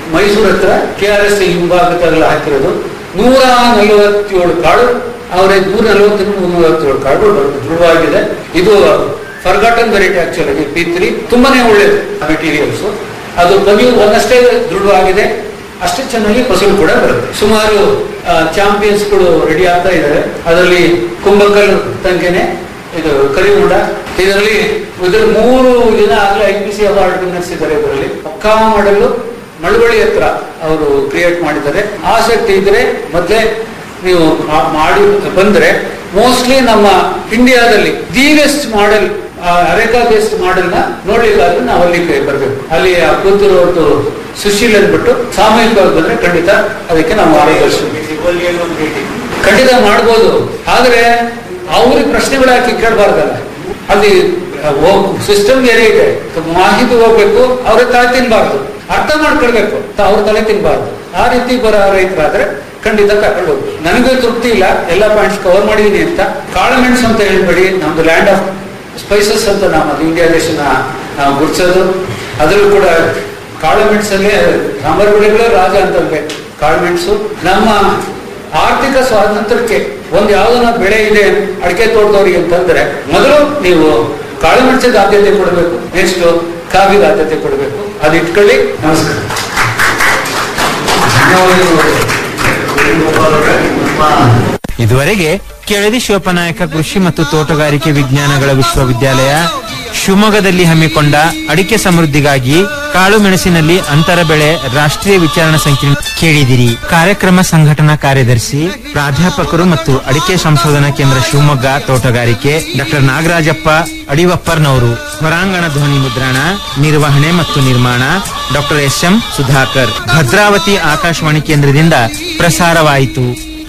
[SPEAKER 3] ಮೈಸೂರು ಹತ್ರ ಕೆ ಆರ್ ಎಸ್ ಹಿಂಭಾಗದಲ್ಲ ಹಾಕಿರೋದು ನೂರ ನಲವತ್ತೇಳು ಕಾಳು ಅವರೇ ನೂರ ನಲವತ್ತರಿಂದ ನೂರ ನಲವತ್ತೇಳು ಕಾಳುಗಳು ಬರುತ್ತೆ ದೃಢವಾಗಿದೆ ಇದು forgotten variety actually P three ತುಂಬಾನೇ ಒಳ್ಳೇದು ಮೆಟೀರಿಯಲ್ಸ್ ಅದು ಪನಿಯು ಒಂದಷ್ಟೇ ದೃಢವಾಗಿದೆ ಅಷ್ಟೇ ಚೆನ್ನಾಗಿ ಫಸಲು ಕೂಡ ಬರುತ್ತೆ ಸುಮಾರು ಚಾಂಪಿಯನ್ಸ್ಗಳು ರೆಡಿ ಆಗ್ತಾ ಇದ್ದಾರೆ ಅದರಲ್ಲಿ ಕುಂಭಕಲ್ ತಂಗೆನೆ ಇದು ಕರಿಗುಂಡ ಇದರಲ್ಲಿ ಇದರ ಮೂರು ದಿನ ಆಗಲೇ I P C award winners ಇದ್ದಾರೆ ಇದರಲ್ಲಿ ಪಕ್ಕಾ ಮಾಡಲು ಮಳವಳ್ಳಿ ಹತ್ರ ಅವರು ಕ್ರಿಯೇಟ್ ಮಾಡಿದ್ದಾರೆ ಆಸಕ್ತಿ ಇದ್ರೆ ಮೊದಲೇ ನೀವು ಮಾ- ಮಾಡಿ ಬಂದ್ರೆ ಮೋಸ್ಟ್ಲಿ ನಮ್ಮ ಇಂಡಿಯಾದಲ್ಲಿ the best model areca based model ನ ನೋಡ್ಲಿಕ್ಕಾದ್ರೆ ನಾವು ಅಲ್ಲಿ ಬರ್ಬೇಕು ಅಲ್ಲಿ ಆ ಕೂತಿರೋದು ಸುಶೀಲ್ ಅಂದ್ಬಿಟ್ಟು ಸಾಮೂಹಿಕವಾಗಿ ಬಂದ್ರೆ ಖಂಡಿತ ಅದಕ್ಕೆ ನಾವು ಮಾರ್ಗದರ್ಶನ ಖಂಡಿತ ಮಾಡ್ಬೋದು ಆದ್ರೆ ಅವ್ರಿಗೆ ಪ್ರಶ್ನೆಗಳು ಹಾಕಿ ಕೇಳಬಾರ್ದಲ್ಲ ಅಲ್ಲಿ ಸಿಸ್ಟಮ್ ಬೇರೆ ಇದೆ ಮಾಹಿತಿ ಹೋಗ್ಬೇಕು ಅವ್ರ ತಲೆ ತಿನ್ಬಾರ್ದು ಅರ್ಥ ಮಾಡ್ಕೊಳ್ಬೇಕು ಅವ್ರ ತಲೆ ತಿನ್ಬಾರ್ದು ಆ ರೀತಿ ಬರೋ ರೈತರಾದ್ರೆ ಖಂಡಿತ ಕರ್ಕೊಂಡು ಹೋಗ್ಬೇಕು ನನಗೂ ತೃಪ್ತಿ ಇಲ್ಲ ಎಲ್ಲ ಪಾಯಿಂಟ್ಸ್ ಕವರ್ ಮಾಡಿದೀನಿ ಅಂತ ಕಾಳುಮೆಣಸು ಅಂತ ಹೇಳ್ಬೇಡಿ ನಮ್ದು ಲ್ಯಾಂಡ್ ಆಫ್ ಸ್ಪೈಸಸ್ ಅಂತ ನಾವು ಅದು ಇಂಡಿಯಾ ದೇಶನ ನಾವು ಗುರ್ಸೋದು ಅದರಲ್ಲೂ ಕೂಡ ಕಾಳುಮೆಣಸಲ್ಲೇ ಸಾಂಬಾರು ಬೆಳೆಗಳೇ ರಾಜ ಅಂತಂದ್ರೆ ಕಾಳುಮೆಣಸು ನಮ್ಮ ಆರ್ಥಿಕ ಸ್ವಾತಂತ್ರ್ಯಕ್ಕೆ ಒಂದು ಯಾವ್ದನ್ನ ಬೆಳೆ ಇದೆ ಅಡಿಕೆ ತೋಟದವ್ರಿಗೆ ಅಂತಂದ್ರೆ ಮೊದಲು ನೀವು ಕಾಳುಮೆಣಸಿಗೆ ಆದ್ಯತೆ ಕೊಡಬೇಕು ನೆಕ್ಸ್ಟ್ ಕಾವಿಗೆ ಆದ್ಯತೆ ಕೊಡಬೇಕು ಅದು ಇಟ್ಕೊಳ್ಳಿ ನಮಸ್ಕಾರ
[SPEAKER 2] ಇದುವರೆಗೆ ಕೆಳದಿ ಶಿವಪ್ಪನಾಯಕ ಕೃಷಿ ಮತ್ತು ತೋಟಗಾರಿಕೆ ವಿಜ್ಞಾನಗಳ ವಿಶ್ವವಿದ್ಯಾಲಯ ಶಿವಮೊಗ್ಗದಲ್ಲಿ ಹಮ್ಮಿಕೊಂಡ ಅಡಿಕೆ ಸಮೃದ್ಧಿಗಾಗಿ ಕಾಳು ಮೆಣಸಿನಲ್ಲಿ ಅಂತರ ಬೆಳೆ ರಾಷ್ಟ್ರೀಯ ವಿಚಾರಣಾ ಸಂಕಿರಣ ಕೇಳಿದಿರಿ ಕಾರ್ಯಕ್ರಮ ಸಂಘಟನಾ ಕಾರ್ಯದರ್ಶಿ ಪ್ರಾಧ್ಯಾಪಕರು ಮತ್ತು ಅಡಿಕೆ ಸಂಶೋಧನಾ ಕೇಂದ್ರ ಶಿವಮೊಗ್ಗ ತೋಟಗಾರಿಕೆ ಡಾಕ್ಟರ್ ನಾಗರಾಜಪ್ಪ ಅಡಿವಪ್ಪರ್ನವರು ಹೊರಾಂಗಣ ಧ್ವನಿ ಮುದ್ರಣ ನಿರ್ವಹಣೆ ಮತ್ತು ನಿರ್ಮಾಣ doctor S M Sudhakar Bhadravathi Akashvani ಕೇಂದ್ರದಿಂದ ಪ್ರಸಾರವಾಯಿತು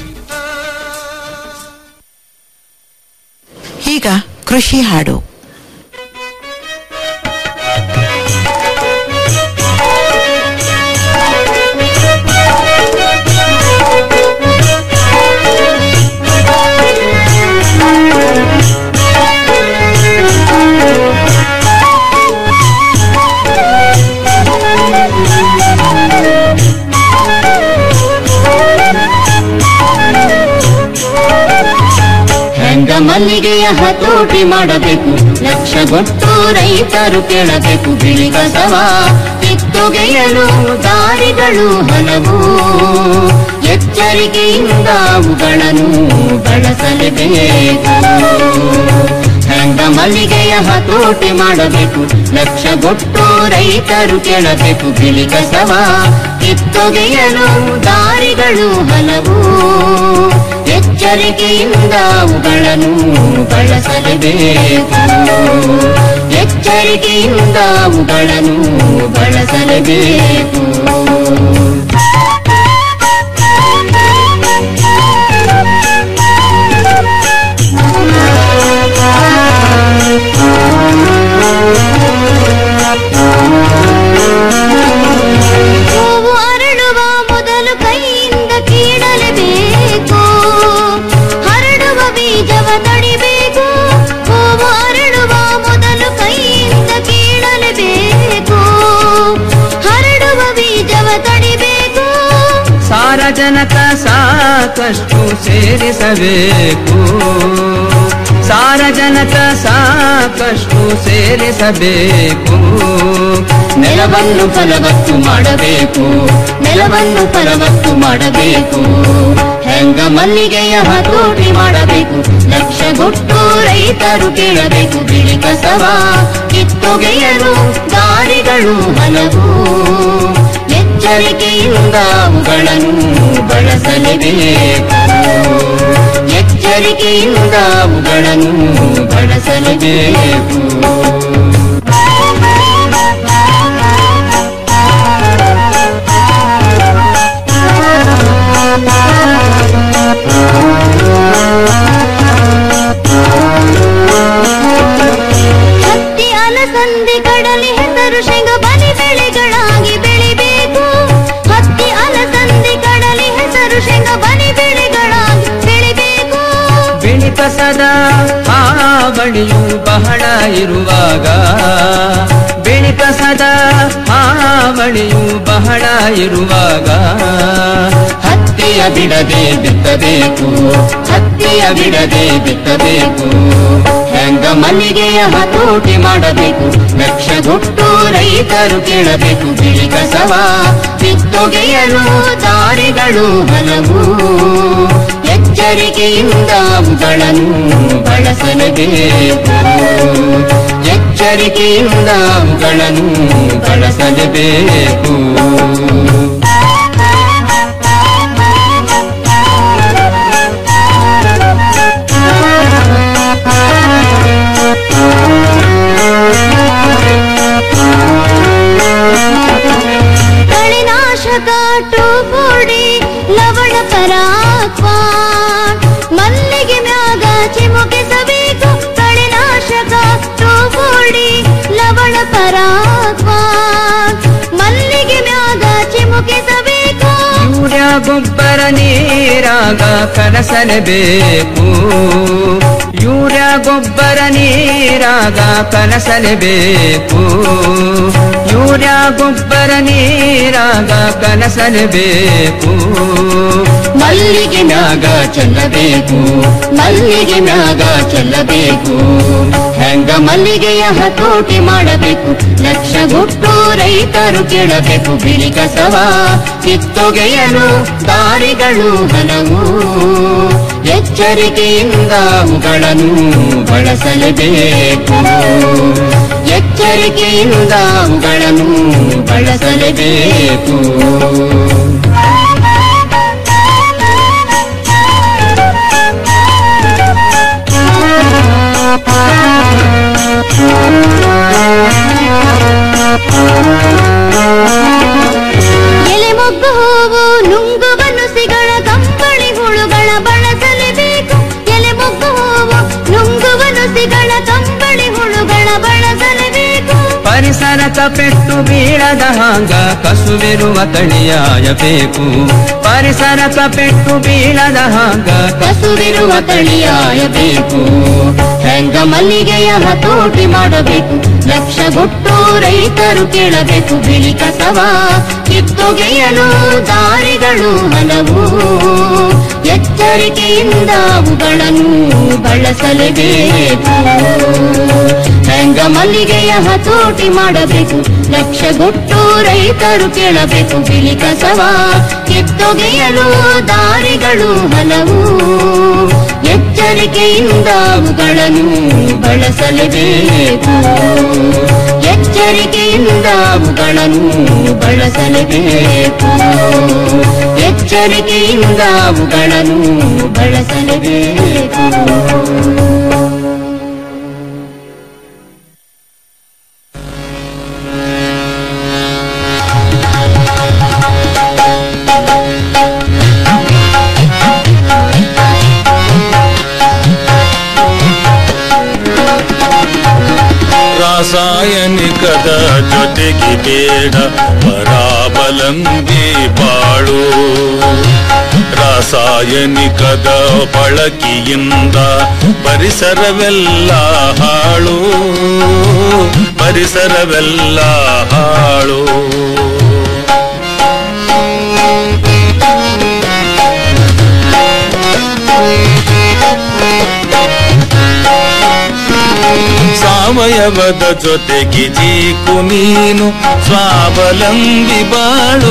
[SPEAKER 1] ಈಗ ಕೃಷಿ ಹಾಡು
[SPEAKER 5] ಹೆಂಗ ಮಲ್ಲಿಗೆಯ ಹತೋಟಿ ಮಾಡಬೇಕು ಲಕ್ಷಗೊಟ್ಟು ರೈತರು ಕೇಳಬೇಕು ಬಿಳಿ ಕಸವ ಕಿತ್ತೊಗೆಯಲು ದಾರಿಗಳು ಹಲವು ಎಚ್ಚರಿಕೆಯಿಂದ ಅವುಗಳನ್ನು ಬಳಸಲೇಬೇಕು ಹೆಂಗ ಮಲ್ಲಿಗೆಯ ಹತೋಟಿ ಮಾಡಬೇಕು ಲಕ್ಷಗೊಟ್ಟು ರೈತರು ಕೇಳಬೇಕು ಬಿಳಿ ಕಸವ ಕಿತ್ತೊಗೆಯಲು ದಾರಿಗಳು ಹಲವು ಎಚ್ಚರಿಕೆಯಿಂದ ಅವುಗಳನ್ನು ಬಳಸಲೇಬೇಕು ಎಚ್ಚರಿಕೆಯಿಂದ ಅವುಗಳನ್ನು ಬಳಸಲೇಬೇಕು ಹೂವು ಅರಳುವ ಮೊದಲು ಕೈಯಿಂದ ಕೀಳಲೇಬೇಕು ಹರಡುವ ಬೀಜವ ತಡಿಬೇಕು ಹೂವು ಅರಳುವ ಮೊದಲು ಕೈಯಿಂದ ಕೀಳಲೇಬೇಕು ಹರಡುವ ಬೀಜವ ತಡಿಬೇಕು
[SPEAKER 6] ಸಾರಜನಕ ಸಾಕಷ್ಟು ಸೇರಿಸಬೇಕು ಸಾರಜನಕ ಸಾಕಷ್ಟು ಸೇರಿಸಬೇಕು
[SPEAKER 5] ನೆಲವನ್ನು ಫಲವತ್ತು ಮಾಡಬೇಕು ನೆಲವನ್ನು ಫಲವತ್ತು ಮಾಡಬೇಕು ಹೆಂಗ ಮಲ್ಲಿಗೆಯ ಹತೋಟಿ ಮಾಡಬೇಕು ಲಕ್ಷಗೊಟ್ಟು ರೈತರು ಕೇಳಬೇಕು ಬಿಳಿ ಕಸವ ಕಿತ್ತೊಗೆಯಲು ದಾರಿಗಳು ಹಲವು ಎಚ್ಚರಿಕೆಯಿಂದ ಅವುಗಳನ್ನು ಬಳಸಲೇಬೇಕು ಎಚ್ಚರಿಕೆಯಿಂದ ಅವುಗಳನ್ನು ಬಳಸಲೇಬೇಕು ಹತ್ತಿ ಅಲಸಂದಿ ಕಡಲೆ ಹೆಸರು ಶೇಂಗ ಬಲಿ ಬೆಳೆಗಳಾಗಿ ಬೆಳಿಬೇಕು ಹತ್ತಿ ಅಲಸಂದಿ ಕಡಲೆ ಹೆಸರು ಶೇಂಗ ಬಲಿ ಬೆಳೆಗಳಾಗಿ ಬೆಳಿಬೇಕು
[SPEAKER 6] ಬಿಳಿ ಕಸದ ಹಾವಳಿಯು ಬಹಳ ಇರುವಾಗ ಬಿಳಿ ಕಸದ ಹಾವಳಿಯು ಬಹಳ ಇರುವಾಗ ಹತ್ತಿಯ ಬಿಡದೆ ಬಿತ್ತಬೇಕು ಹತ್ತಿಯ ಬಿಡದೆ ಬಿತ್ತಬೇಕು ಹೆಂಗ ಮಲ್ಲಿಗೆಯ ಹತೋಟಿ ಮಾಡಬೇಕು ಲಕ್ಷಗೊಟ್ಟು ರೈತರು ಕೇಳಬೇಕು ಬಿಳಿ ಕಸವ ಕಿತ್ತೊಗೆಯಲು ದಾರಿಗಳು ಹಲವು ಎಚ್ಚರಿಕೆಯಿಂದ ಅವುಗಳನ್ನು ಬಳಸಲೇಬೇಕು ಎಚ್ಚರಿಕೆಯಿಂದ ಅವುಗಳನ್ನು ಬಳಸಲೇಬೇಕು
[SPEAKER 5] ಕಳೆನಾಶಕ ಟೋಪೋಡಿ ಲವಣ ಪರಾಕ್ವ ಮಲ್ಲಿಗೆ ಮ್ಯಾಗ ಚಿಮುಕಿಸಬೇಕು ಕಳೆನಾಶಕ ಟೋಪೋಡಿ ಲವಣ ಪರಾಕ್ವ ಮಲ್ಲಿಗೆ ಮ್ಯಾಗ ಚಿಮುಕಿಸಬೇಕು
[SPEAKER 6] ಯೂರಿಯಾ ಗೊಬ್ಬರ ನೀರಾಗ ಕಲಸಲೇಬೇಕು ಯೂರಿಯಾ ಗೊಬ್ಬರ ನೀರಾಗ ಕಲಸಲೇಬೇಕು ಯೂರಿಯಾ ಗೊಬ್ಬರ ನೀರಾಗ ಕಲಸಲೇಬೇಕು ಮಲ್ಲಿಗೆ ಮ್ಯಾಗ ಚೆಲ್ಲಬೇಕು ಮಲ್ಲಿಗೆ ಮ್ಯಾಗ ಚೆಲ್ಲಬೇಕು ಹೆಂಗ ಮಲ್ಲಿಗೆಯ ಹತೋಟಿ ಮಾಡಬೇಕು ಲಕ್ಷಗೊಟ್ಟು ರೈತರು ಕೇಳಬೇಕು ಬಿಳಿ ಕಸವ ಕಿತ್ತೊಗೆಯಲು ದಾರಿಗಳು ಹಲವು ಎಚ್ಚರಿಕೆಯಿಂದ ಅವುಗಳನ್ನು ಬಳಸಲೇಬೇಕು ಎಚ್ಚರಿಕೆಯಿಂದ ಅವುಗಳನ್ನು ಬಳಸಲೇಬೇಕು
[SPEAKER 5] ಎಲೆ ಮೊಗ್ಗು ಹೂವು ನುಂಗುವ ನುಸಿಗಳ ಕಂಬಳಿ ಹುಳುಗಳ ಬಳಸಲೇಬೇಕು ಎಲೆ ಮೊಗ್ಗು ಹೂವು ನುಂಗುವ ನುಸಿಗಳ ಕಂಬಳಿ ಹುಳುಗಳ ಬಳಸಲೇಬೇಕು
[SPEAKER 6] ಪರಿಸರಕ ಪೆಟ್ಟು ಬೀಳದ ಹಾಂಗ ಕಸುವಿರುವ ತಳಿಯಾಯಬೇಕು ಪರಿಸರಕ ಪೆಟ್ಟು ಬೀಳದ ಹಾಂಗ ಕಸುವಿರುವ ತಳಿಯಾಯಬೇಕು ಹೆಂಗ ಮಲ್ಲಿಗೆಯ ಹತೋಟಿ ಮಾಡಬೇಕು ಲಕ್ಷಗೊಟ್ಟು ರೈತರು ಕೇಳಬೇಕು ಬಿಳಿ ಕಸವ ಕಿತ್ತೊಗೆಯಲು ದಾರಿಗಳು ಹಲವು ಎಚ್ಚರಿಕೆಯಿಂದ ಅವುಗಳನ್ನು ಬಳಸಲೇಬೇಕು ಹೆಂಗ ಮಲ್ಲಿಗೆಯ ಹತೋಟಿ ಮಾಡಬೇಕು ಲಕ್ಷಗೊಟ್ಟು ರೈತರು ಕೇಳಬೇಕು ಬಿಳಿ ಕಸವ ಕಿತ್ತೊಗೆಯಲು ದಾರಿಗಳು ಹಲವು ಎಚ್ಚರಿಕೆಯಿಂದ ಅವುಗಳನ್ನು ಬಳಸಲೇಬೇಕು ಎಚ್ಚರಿಕೆಯಿಂದ ಅವುಗಳನ್ನು ಬಳಸಲೇಬೇಕು ಎಚ್ಚರಿಕೆಯಿಂದ ಅವುಗಳನ್ನು ಬಳಸಲೇಬೇಕು
[SPEAKER 7] ರಾಸಾಯನಿಕದ ಜೊತೆಗೆ ಬೇಡ ಪರಾವಲಂಬಿ ಬಾಳು ರಾಸಾಯನಿಕದ ಬಳಕೆಯಿಂದ ಪರಿಸರವೆಲ್ಲ ಹಾಳು ಪರಿಸರವೆಲ್ಲ ಹಾಳು ಸಾವಯವದ ಜೊತೆಗೆ ಜೀಕು ನೀನು ಸ್ವಾವಲಂಬಿ ಬಾಳು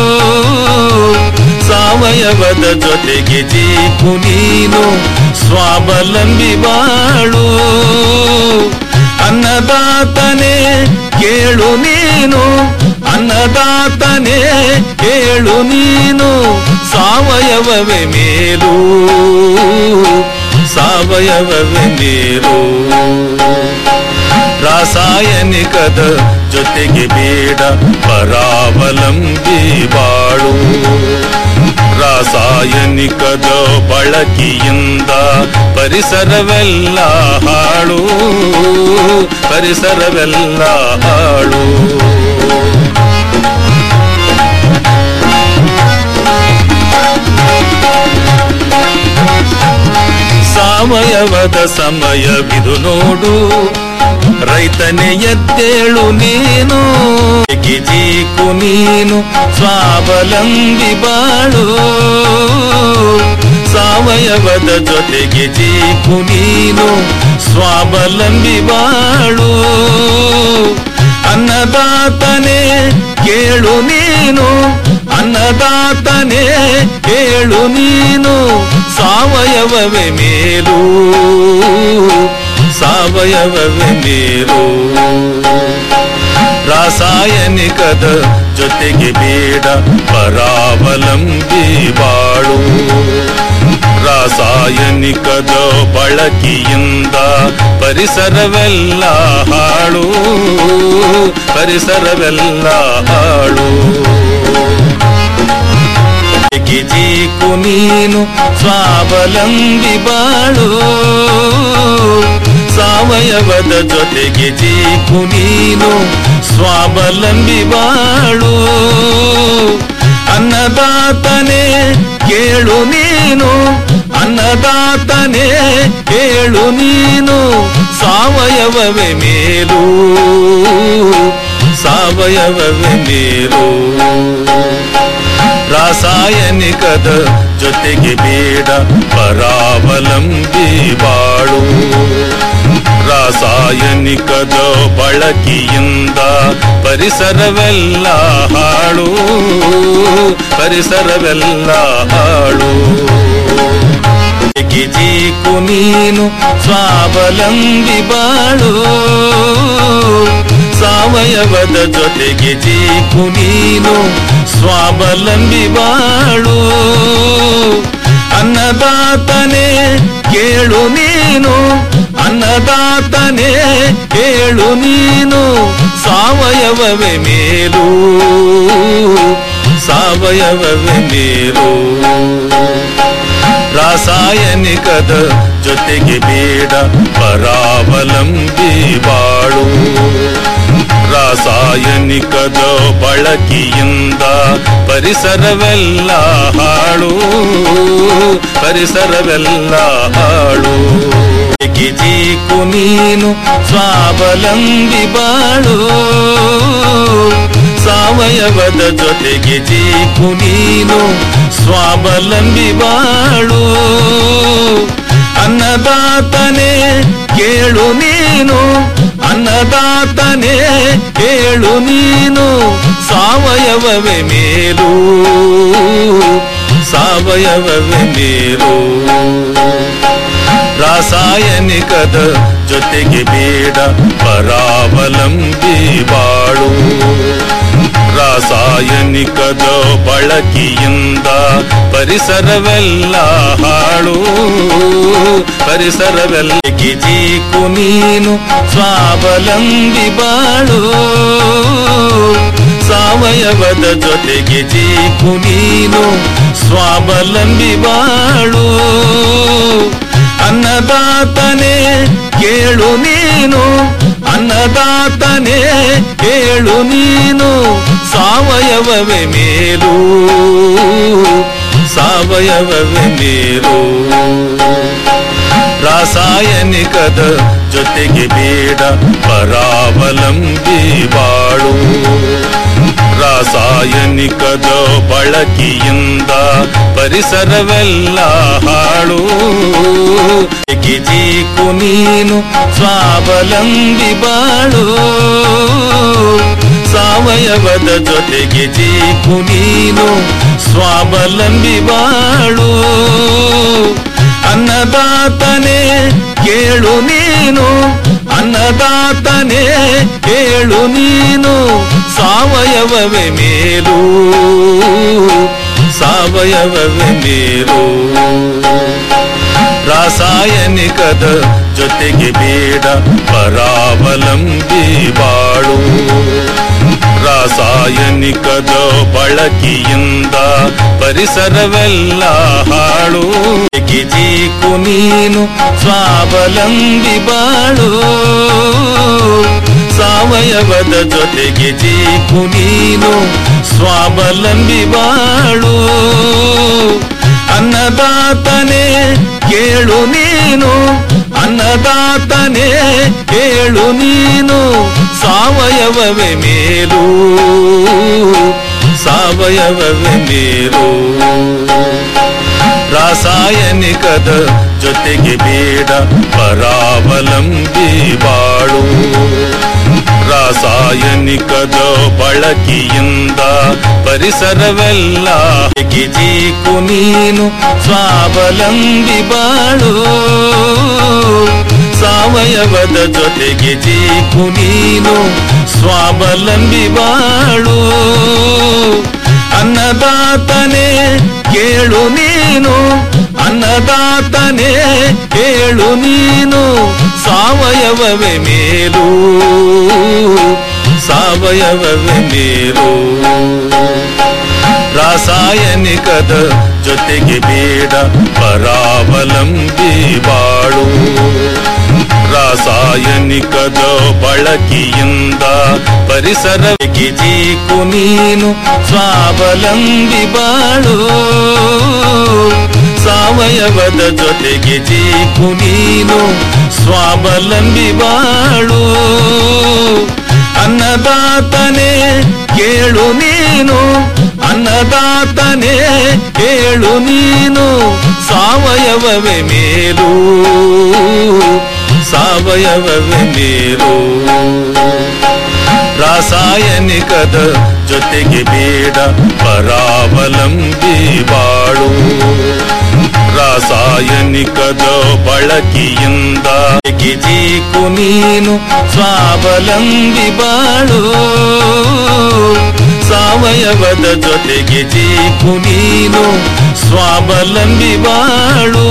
[SPEAKER 7] ಸಾವಯವದ ಜೊತೆಗೆ ಜೀಕು ನೀನು ಸ್ವಾವಲಂಬಿ ಬಾಳು ಅನ್ನದಾತನೇ ಕೇಳು ನೀನು ಅನ್ನದಾತನೇ ಕೇಳು ನೀನು ಸಾವಯವವೇ ಮೇಲು ಸಾವಯವವೇ ಮೇಲು ರಾಸಾಯನಿಕದ ಜೊತೆಗೆ ಬೇಡ ಪರಾವಲಂಬಿ ಬಾಳು ರಾಸಾಯನಿಕದ ಬಳಕೆಯಿಂದ ಪರಿಸರವೆಲ್ಲ ಹಾಳು ಪರಿಸರವೆಲ್ಲ ಹಾಳು ಸಾವಯವದ ಸಮಯವಿದು ನೋಡು ರೈತನೇ ಎದ್ದೇಳು ನೀನು ಜೀಕು ನೀನು ಸ್ವಾವಲಂಬಿ ಬಾಳು ಸಾವಯವದ ಜೊತೆಗೆ ಜೀಕು ನೀನು ಸ್ವಾವಲಂಬಿ ಬಾಳು ಅನ್ನದಾತನೇ ಕೇಳು ನೀನು ಅನ್ನದಾತನೇ ಕೇಳು ನೀನು ಸಾವಯವವೇ ಮೇಲು ಸಾವಯವವೇ ಮೇಲು ರಾಸಾಯನಿಕದ ಜೊತೆಗೆ ಬೇಡ ಪರಾವಲಂಬಿ ಬಾಳು ರಾಸಾಯನಿಕದ ಬಳಕೆಯಿಂದ ಪರಿಸರವೆಲ್ಲ ಹಾಳು ಪರಿಸರವೆಲ್ಲ ಹಾಳು ಜೀಕು ನೀನು ಸ್ವಾವಲಂಬಿ ಬಾಳು ಸಾವಯವದ ಜೊತೆಗೆ ಜೀಕು ನೀನು ಸ್ವಾವಲಂಬಿ ಬಾಳು ಅನ್ನದಾತನೇ ಕೇಳು ನೀನು ಅನ್ನದಾತನೇ ಕೇಳು ನೀನು ಸಾವಯವವೇ ಮೇಲು ಸಾವಯವವೇ ಮೇಲು ರಾಸಾಯನಿಕದ ಜೊತೆಗೆ ಬೇಡ ಪರಾವಲಂಬಿ ಬಾಳು ರಾಸಾಯನಿಕದ ಬಳಕೆಯಿಂದ ಪರಿಸರವೆಲ್ಲ ಹಾಳು ಪರಿಸರವೆಲ್ಲ ಹಾಳು ಜೀಕು ನೀನು ಸ್ವಾವಲಂಬಿ ಬಾಳು ಸಾವಯವದ ಜೊತೆಗೆ ಜೀಕು ನೀನು ಸ್ವಾವಲಂಬಿ ಬಾಳು ಅನ್ನದಾತನೇ ಕೇಳು ನೀನು ಅನ್ನದಾತನೇ ಕೇಳು ನೀನು ಸಾವಯವವೇ ಮೇಲು ಸಾವಯವವೇ ಮೇಲು ರಾಸಾಯನಿಕದ ಜೊತೆಗೆ ಬೇಡ ಪರಾವಲಂಬಿ ಬಾಳು ರಾಸಾಯನಿಕದ ಬಳಕೆಯಿಂದ ಪರಿಸರವೆಲ್ಲ ಹಾಳು ಪರಿಸರವೆಲ್ಲ ಹಾಳು ಜೀಕು ನೀನು ಸ್ವಾವಲಂಬಿ ಬಾಳು ಸಾವಯವದ ಜೊತೆಗೆ ಜೀಕು ನೀನು ಸ್ವಾವಲಂಬಿ ಬಾಳು ಅನ್ನದಾತನೇ ಕೇಳು ನೀನು ಅನ್ನದಾತನೇ ಕೇಳು ನೀನು ಸಾವಯವವೇ ಮೇಲು ಸಾವಯವವೇ ಮೇಲು ರಾಸಾಯನಿಕದ ಜೊತೆಗೆ ಬೇಡ ಪರಾವಲಂಬಿ ಬಾಳು ರಾಸಾಯನಿಕದ ಬಳಕೆಯಿಂದ ಪರಿಸರವೆಲ್ಲ ಹಾಳು ಪರಿಸರವೆಲ್ಲ ಜೀಕು ನೀನು ಸ್ವಾವಲಂಬಿ ಬಾಳು ಸಾವಯವದ ಜೊತೆಗೆ ಜೀಕು ನೀನು ಸ್ವಾವಲಂಬಿ ಬಾಳು ಅನ್ನದಾತನೇ ಕೇಳು ನೀನು ಅನ್ನದಾತನೇ ಕೇಳು ನೀನು ಸಾವಯವವೇ ಮೇಲು ಸಾವಯವವೇ ಮೇಲು ರಾಸಾಯನಿಕದ ಜೊತೆಗೆ ಬೇಡ ಪರಾವಲಂಬಿ ಬಾಳು ರಾಸಾಯನಿಕದ ಬಳಕೆಯಿಂದ ಪರಿಸರವೆಲ್ಲ ಹಾಳು ಜೀಕು ನೀನು ಸ್ವಾವಲಂಬಿ ಬಾಳು ಸಾವಯವದ ಜೊತೆಗೆ ಜೀಕು ನೀನು ಸ್ವಾವಲಂಬಿ ಬಾಳು ಅನ್ನದಾತನೇ ಕೇಳು ನೀನು ಅನ್ನದಾತನೇ ಕೇಳು ನೀನು ಸಾವಯವವೇ ಮೇಲು ಸಾವಯವವೇ ಮೇಲು ರಾಸಾಯನಿಕದ ಜೊತೆಗೆ ಬೇಡ ಪರಾವಲಂಬಿ ಬಾಳು ರಾಸಾಯನಿಕದ ಬಳಕೆಯಿಂದ ಪರಿಸರವೆಲ್ಲ ಹಾಳು ಜೀಕು ನೀನು ಸ್ವಾವಲಂಬಿ ಬಾಳು ಸಾವಯವದ ಜೊತೆಗೆ ಜೀಕು ನೀನು ಸ್ವಾವಲಂಬಿ ಬಾಳು ಅನ್ನದಾತನೇ ಕೇಳು ನೀನು ಅನ್ನದಾತನೇ ಕೇಳು ನೀನು ಸಾವಯವವೇ ಮೇಲು ಸಾವಯವವೇ ಮೇಲು ರಾಸಾಯನಿಕದ ಜೊತೆಗೆ ಬೇಡ ಪರಾವಲಂಬಿ ಬಾಳು ರಾಸಾಯನಿಕದ ಬಳಕೆಯಿಂದ ಪರಿಸರವೆಲ್ಲ ಗಿಜೀಕು ನೀನು ಸ್ವಾವಲಂಬಿ ಬಾಳು ಸಾವಯವದ ಜೊತೆಗೆ ಜೀಕು ನೀನು ಸ್ವಾವಲಂಬಿ ಬಾಳು ಅನ್ನದಾತನೇ ಕೇಳು ನೀನು ಅನ್ನದಾತನೇ ಕೇಳು ನೀನು ಸಾವಯವವೇ ಮೇಲು ಸಾವಯವವೇ ಮೇಲು ರಾಸಾಯನಿಕದ ಜೊತೆಗೆ ಬೇಡ ಪರಾವಲಂಬಿ ಬಾಳು ರಾಸಾಯನಿಕದ ಬಳಕೆಯಿಂದ ಪರಿಸರಕ್ಕೆ ಜೀಕು ನೀನು ಸ್ವಾವಲಂಬಿ ಬಾಳು ಸಾವಯವದ ಜೊತೆಗೆ ಜೀಕು ನೀನು ಸ್ವಾವಲಂಬಿ ಬಾಳು ಅನ್ನದಾತನೇ ಕೇಳು ನೀನು ಅನ್ನದಾತನೇ ಕೇಳು ನೀನು ಸಾವಯವವೇ ಮೇಲು ಸಾವಯವವೇ ಮೇಲು ರಾಸಾಯನಿಕದ ಜೊತೆಗೆ ಬೇಡ ಪರಾವಲಂಬಿ ಬಾಳು ರಾಸಾಯನಿಕದ ಬಳಕೆಯಿಂದ ಗಿಜೀಕು ನೀನು ಸ್ವಾವಲಂಬಿ ಬಾಳು ಸಾವಯವದ ಜೊತೆಗೆ ಜೀಕು ನೀನು ಸ್ವಾವಲಂಬಿ ಬಾಳು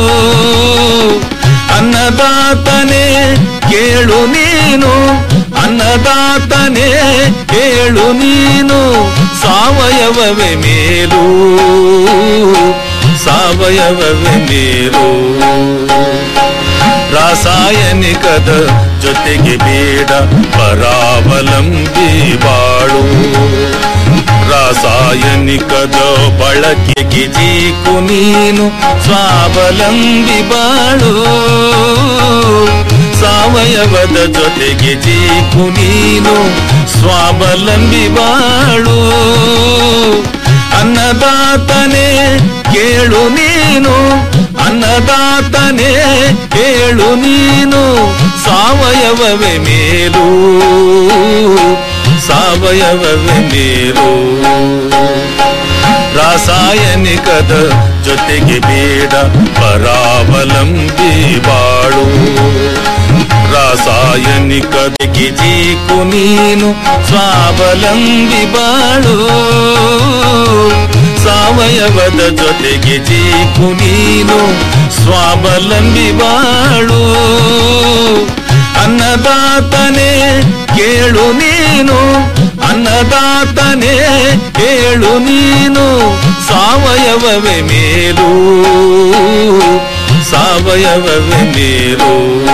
[SPEAKER 7] ಅನ್ನದಾತನೇ ಕೇಳು ನೀನು ಅನ್ನದಾತನೇ ಕೇಳು ನೀನು ಸಾವಯವವೇ ಮೇಲು ಸಾವಯವವೇ ಮೇಲು ರಾಸಾಯನಿಕದ ಜೊತೆಗೆ ಬೇಡ ಪರಾವಲಂಬಿ ಬಾಳು ರಾಸಾಯನಿಕದ ಬಳಕೆಗೆ ಜೀಕು ನೀನು ಸ್ವಾವಲಂಬಿ ಬಾಳು ಸಾವಯವದ ಜೊತೆಗೆ ಜೀಕು ನೀನು ಸ್ವಾವಲಂಬಿ ಬಾಳು ಅನ್ನದಾತನೇ ಕೇಳು ನೀನು ಅನ್ನದಾತನೇ ಕೇಳು ನೀನು ಸಾವಯವವೇ ಮೇಲು ಸಾವಯವವೇ ಮೇಲು ರಾಸಾಯನಿಕದ ಜೊತೆಗೆ ಬೇಡ ಪರಾವಲಂಬಿ ಬಾಳು ರಾಸಾಯನಿಕದ ಗಿಜೀಕು ನೀನು ಸ್ವಾವಲಂಬಿ ಬಾಳು ಸಾವಯವದ ಜೊತೆಗೆ ಜೀಕು ನೀನು ಸ್ವಾವಲಂಬಿ ಬಾಳು ಅನ್ನದಾತನೇ ಕೇಳು ನೀನು ಅನ್ನದಾತನೇ ಕೇಳು ನೀನು ಸಾವಯವವೇ ಮೇಲು ಸಾವಯವವೇ ಮೇಲು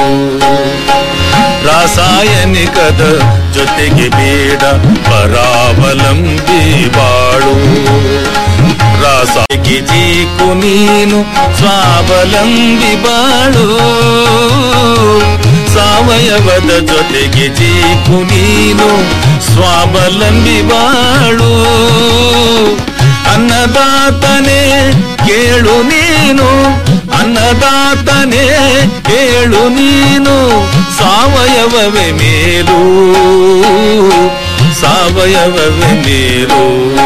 [SPEAKER 7] ರಾಸಾಯನಿಕದ ಜೊತೆಗೆ ಬೇಡ ಪರಾವಲಂಬಿ ಬಾಳು ರಾಸಾಯನಿಕ ಜೀಕು ನೀನು ಸ್ವಾವಲಂಬಿ ಬಾಳು ಸಾವಯವದ ಜೊತೆಗೆ ಜೀಕು ನೀನು ಸ್ವಾವಲಂಬಿ ಬಾಳು ಅನ್ನದಾತನೇ ಕೇಳು ನೀನು ಅನ್ನದಾತನೇ ಕೇಳು ನೀನು ಸಾವಯವವೇ ಮೇಲು ಸಾವಯವವೇ ಮೇಲು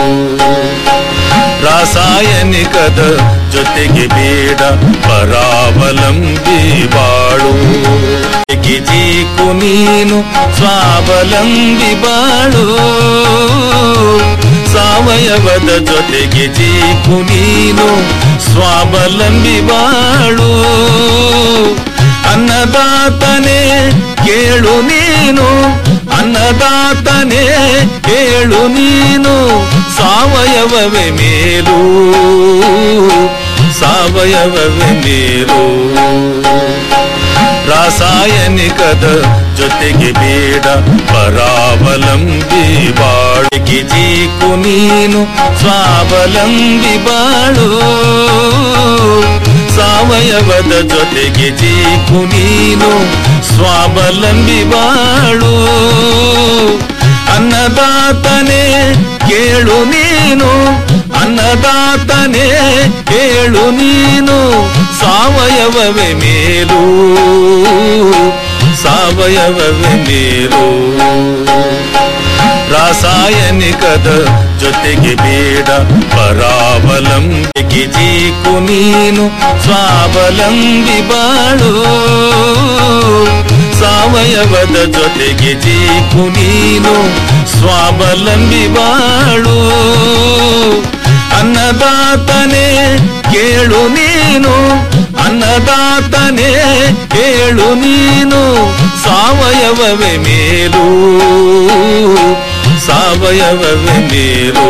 [SPEAKER 7] ರಾಸಾಯನಿಕದ ಜೊತೆಗೆ ಬೇಡ ಪರಾವಲಂಬಿ ಬಾಳು ಗಿಜೀಕು ನೀನು ಸ್ವಾವಲಂಬಿ ಬಾಳು ಸಾವಯವದ ಜೊತೆಗೆ ಜೀಕು ನೀನು ಸ್ವಾವಲಂಬಿ ಬಾಳು ಅನ್ನದಾತನೇ ಕೇಳು ನೀನು ಅನ್ನದಾತನೇ ಕೇಳು ನೀನು ಸಾವಯವವೇ ಮೇಲು ಸಾವಯವವೇ ಮೇಲು ರಾಸಾಯನಿಕದ ಜೊತೆಗೆ ಬೇಡ ಪರಾವಲಂಬಿ ಬಾಳಿಗೆ ಜೀಕು ನೀನು ಸ್ವಾವಲಂಬಿ ಬಾಳು ಸಾವಯವ ಸಾವಯವದ ಜೊತೆಗೆ ಜೀಕು ನೀನು ಸ್ವಾವಲಂಬಿ ಬಾಳು ಅನ್ನದಾತನೇ ಕೇಳು ನೀನು ಅನ್ನದಾತನೇ ಕೇಳು ನೀನು ಸಾವಯವವೇ ಮೇಲು ಸಾವಯವವೇ ಮೇಲು ರಾಸಾಯನಿಕದ ಜೊತೆಗೆ ಬೇಡ ಪರಾವಲಂಬಿಗೆ ಜೀಕು ನೀನು ಸ್ವಾವಲಂಬಿ ಬಾಳು ಸಾವಯವದ ಜೊತೆಗೆ ಜೀಕು ನೀನು ಸ್ವಾವಲಂಬಿ ಬಾಳು ಅನ್ನದಾತನೇ ಕೇಳು ನೀನು ಅನ್ನದಾತನೇ ಕೇಳು ನೀನು ಸಾವಯವವೇ ಮೇಲು ಸಾವಯವವೇ ಮೇಲು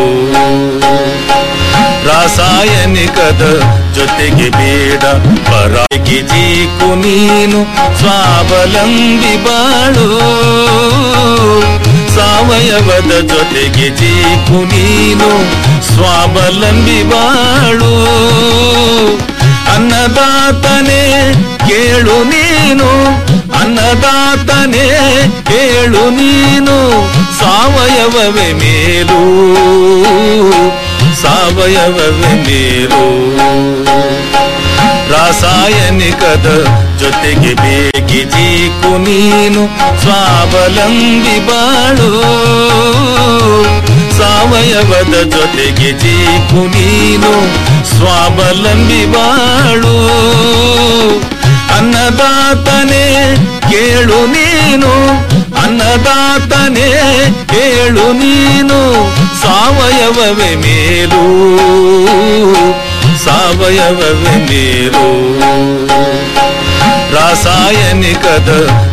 [SPEAKER 7] ರಾಸಾಯನಿಕದ ಜೊತೆಗೆ ಬೇಡ ಪರಾಗಿ ಜೀಕು ನೀನು ಸ್ವಾವಲಂಬಿ ಬಾಳು ಸಾವಯವದ ಜೊತೆಗೆ ಜೀಕು ನೀನು ಸ್ವಾವಲಂಬಿ ಬಾಳು ಅನ್ನದಾತನೇ ಕೇಳು ನೀನು ಅನ್ನದಾತನೇ ಕೇಳು ನೀನು ಸಾವಯವವೇ ಮೇಲು ಸಾವಯವವೇ ಮೇಲು ರಾಸಾಯನಿಕದ ಜೊತೆಗೆ ಬೇಗಿ ಜೀಕು ನೀನು ಸ್ವಾವಲಂಬಿ ಬಾಳು ಸಾವಯವದ ಜೊತೆಗೆ ಜೀಕು ನೀನು ಸ್ವಾವಲಂಬಿ ಬಾಳು ಅನ್ನದಾತನೇ ಕೇಳು ನೀನು ಅನ್ನದಾತನೇ ಕೇಳು ನೀನು ಸಾವಯವವೇ ಮೇಲು ಸಾವಯವವೇ ಮೇಲು ರಾಸಾಯನಿಕದ